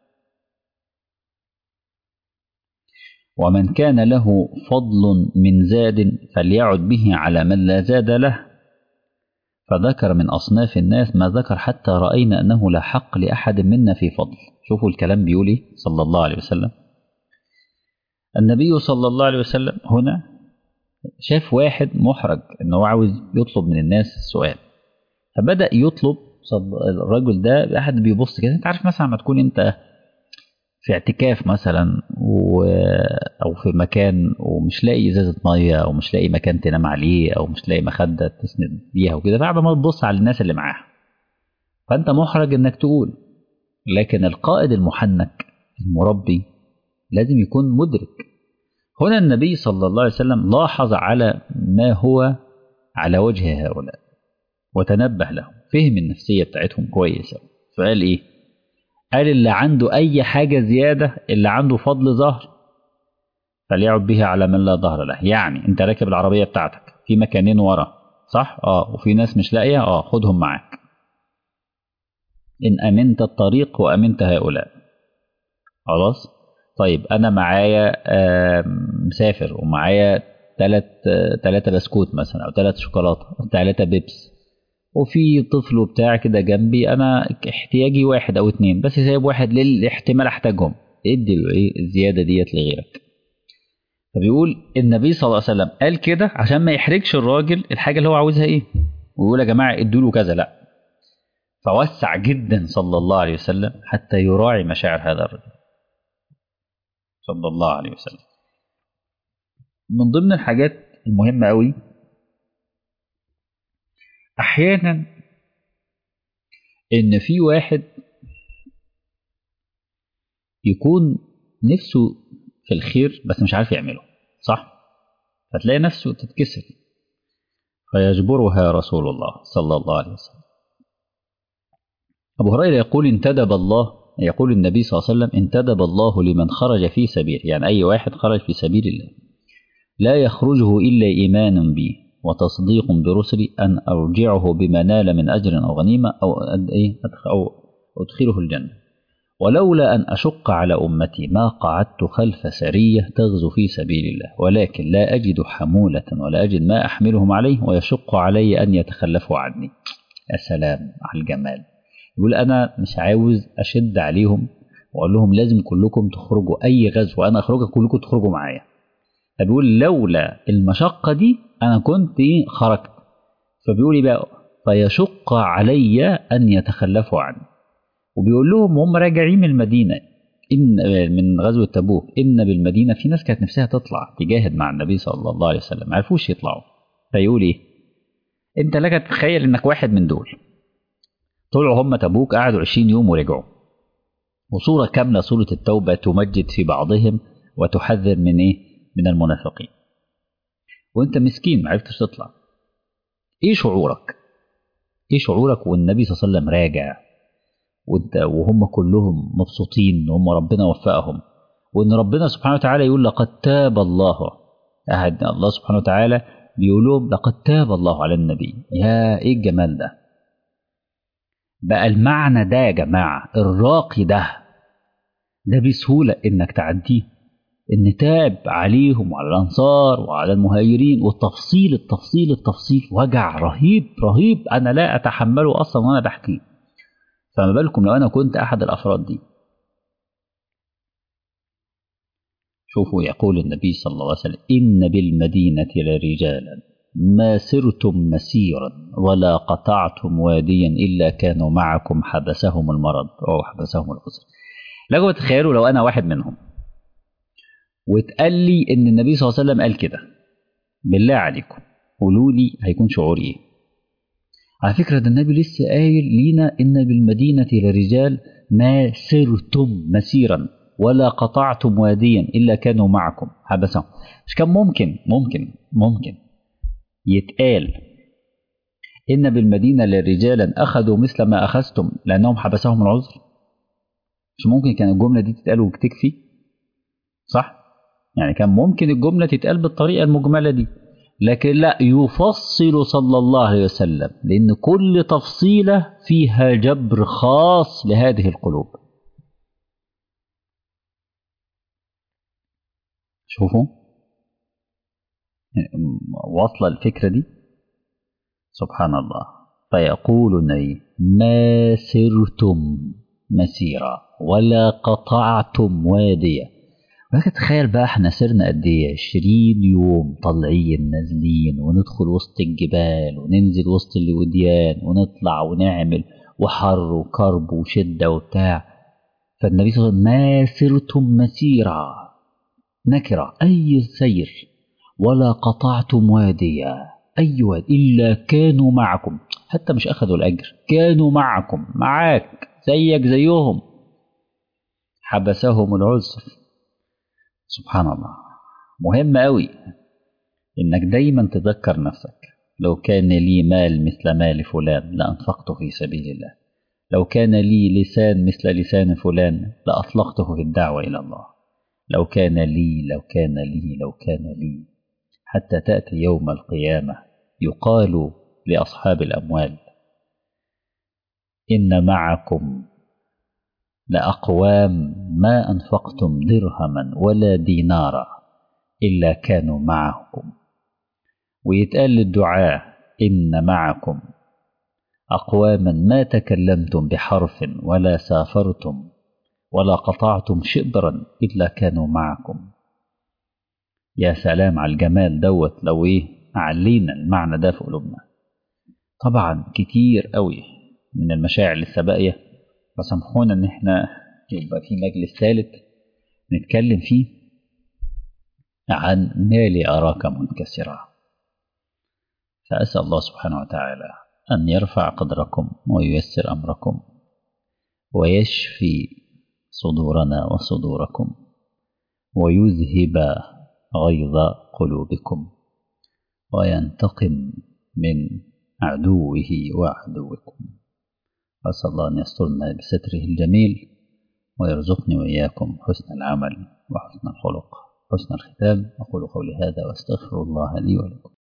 ومن كان له فضل من زاد فليعد به على من لا زاد له فذكر من أصناف الناس ما ذكر حتى رأينا أنه لا حق لأحد منا في فضل شوفوا الكلام بيقول صلى الله عليه وسلم النبي صلى الله عليه وسلم هنا شاف واحد محرج أنه عاوز يطلب من الناس السؤال فبدأ يطلب الرجل ده أحد بيبص كده أنت عارف مثلا ما تكون أنت في اعتكاف مثلا و... او في مكان ومش لاقي ازازه ميه او مش لاقي مكان تنام عليه او مش لاقي مخده تسند بيها وكده فقاعد ما تبص على الناس اللي معاها فانت محرج انك تقول لكن القائد المحنك المربي لازم يكون مدرك هنا النبي صلى الله عليه وسلم لاحظ على ما هو على وجه هؤلاء وتنبه لهم فهم النفسيه بتاعتهم كويسه فقال ايه قال اللي عنده أي حاجة زيادة اللي عنده فضل ظهر فليعد بها على من لا ظهر له يعني أنت راكب العربية بتاعتك في مكانين ورا صح؟ آه وفي ناس مش لاقية آه خدهم معاك إن أمنت الطريق وأمنت هؤلاء خلاص؟ طيب أنا معايا آه مسافر ومعايا تلات آه تلاتة بسكوت مثلا أو تلات شوكولاتة تلاتة بيبس وفي طفل بتاع كده جنبي انا احتياجي واحد او اتنين بس سايب واحد للاحتمال احتاجهم ادي ايه الزياده ديت لغيرك فبيقول النبي صلى الله عليه وسلم قال كده عشان ما يحرجش الراجل الحاجه اللي هو عاوزها ايه ويقول يا جماعه ادوا له كذا لا فوسع جدا صلى الله عليه وسلم حتى يراعي مشاعر هذا الرجل صلى الله عليه وسلم من ضمن الحاجات المهمه قوي أحيانا إن في واحد يكون نفسه في الخير بس مش عارف يعمله صح فتلاقي نفسه تتكسر فيجبرها رسول الله صلى الله عليه وسلم أبو هريرة يقول انتدب الله يقول النبي صلى الله عليه وسلم انتدب الله لمن خرج في سبيل يعني أي واحد خرج في سبيل الله لا يخرجه إلا إيمان بي وتصديق برسلي أن أرجعه بما نال من أجر أو غنيمة أو أو أدخله الجنة ولولا أن أشق على أمتي ما قعدت خلف سرية تغزو في سبيل الله ولكن لا أجد حمولة ولا أجد ما أحملهم عليه ويشق علي أن يتخلفوا عني يا سلام على الجمال يقول أنا مش عاوز أشد عليهم وأقول لهم لازم كلكم تخرجوا أي غزو أنا أخرجك كلكم تخرجوا معايا فبيقول لولا المشقة دي أنا كنت خرجت فبيقول بقى فيشق علي أن يتخلفوا عني وبيقول لهم وهم راجعين من المدينة إن من غزوة تبوك إن بالمدينة في ناس كانت نفسها تطلع تجاهد مع النبي صلى الله عليه وسلم ما عرفوش يطلعوا فيقول إيه أنت لك تتخيل إنك واحد من دول طلعوا هم تبوك قعدوا 20 يوم ورجعوا وصورة كاملة سورة التوبة تمجد في بعضهم وتحذر من إيه من المنافقين وانت مسكين ما عرفتش تطلع ايه شعورك ايه شعورك والنبي صلى الله عليه وسلم راجع وانت وهم كلهم مبسوطين ان هم ربنا وفقهم وان ربنا سبحانه وتعالى يقول لقد تاب الله أهد الله سبحانه وتعالى بيقول لهم لقد تاب الله على النبي يا ايه الجمال ده بقى المعنى ده يا جماعه الراقي ده ده بسهوله انك تعديه ان تاب عليهم وعلى الانصار وعلى المهاجرين والتفصيل التفصيل التفصيل وجع رهيب رهيب انا لا اتحمله اصلا وانا بحكيه فما بالكم لو انا كنت احد الافراد دي شوفوا يقول النبي صلى الله عليه وسلم ان بالمدينه لرجالا ما سرتم مسيرا ولا قطعتم واديا الا كانوا معكم حبسهم المرض او حبسهم العذر لكم تخيلوا لو انا واحد منهم واتقال لي ان النبي صلى الله عليه وسلم قال كده بالله عليكم قولوا لي هيكون شعوري ايه على فكره ده النبي لسه قايل لينا ان بالمدينه لرجال ما سرتم مسيرا ولا قطعتم واديا الا كانوا معكم حبسهم مش كان ممكن ممكن ممكن يتقال ان بالمدينه لرجالا اخذوا مثل ما اخذتم لانهم حبسهم العذر مش ممكن كان الجمله دي تتقال وتكفي صح يعني كان ممكن الجملة تتقال بالطريقة المجملة دي لكن لا يفصل صلى الله عليه وسلم لأن كل تفصيلة فيها جبر خاص لهذه القلوب شوفوا واصلة الفكرة دي سبحان الله فيقول النبي ما سرتم مسيرا ولا قطعتم واديا ولكن تخيل بقى احنا سرنا قد ايه 20 يوم طالعين نازلين وندخل وسط الجبال وننزل وسط الوديان ونطلع ونعمل وحر وكرب وشدة وبتاع فالنبي صلى الله عليه وسلم ما سرتم مسيرا نكرة أي سير ولا قطعتم واديا أي واد إلا كانوا معكم حتى مش أخذوا الأجر كانوا معكم معاك زيك زيهم حبسهم العذر سبحان الله مهم قوي انك دايما تذكر نفسك لو كان لي مال مثل مال فلان لانفقته في سبيل الله لو كان لي لسان مثل لسان فلان لاطلقته في الدعوه الى الله لو كان لي لو كان لي لو كان لي حتى تاتي يوم القيامه يقال لاصحاب الاموال ان معكم لأقوام ما أنفقتم درهما ولا دينارا إلا كانوا معكم ويتقال للدعاء إن معكم أقواما ما تكلمتم بحرف ولا سافرتم ولا قطعتم شبرا إلا كانوا معكم يا سلام على الجمال دوت لو إيه علينا المعنى ده في قلوبنا طبعا كتير قوي من المشاعر اللي باقيه فسامحونا ان احنا يبقى في مجلس ثالث نتكلم فيه عن ما لي أراك منكسرا فأسأل الله سبحانه وتعالى أن يرفع قدركم وييسر أمركم ويشفي صدورنا وصدوركم ويذهب غيظ قلوبكم وينتقم من عدوه وعدوكم أسأل الله أن يسترنا بستره الجميل ويرزقني وإياكم حسن العمل وحسن الخلق حسن الختام أقول قولي هذا وأستغفر الله لي ولكم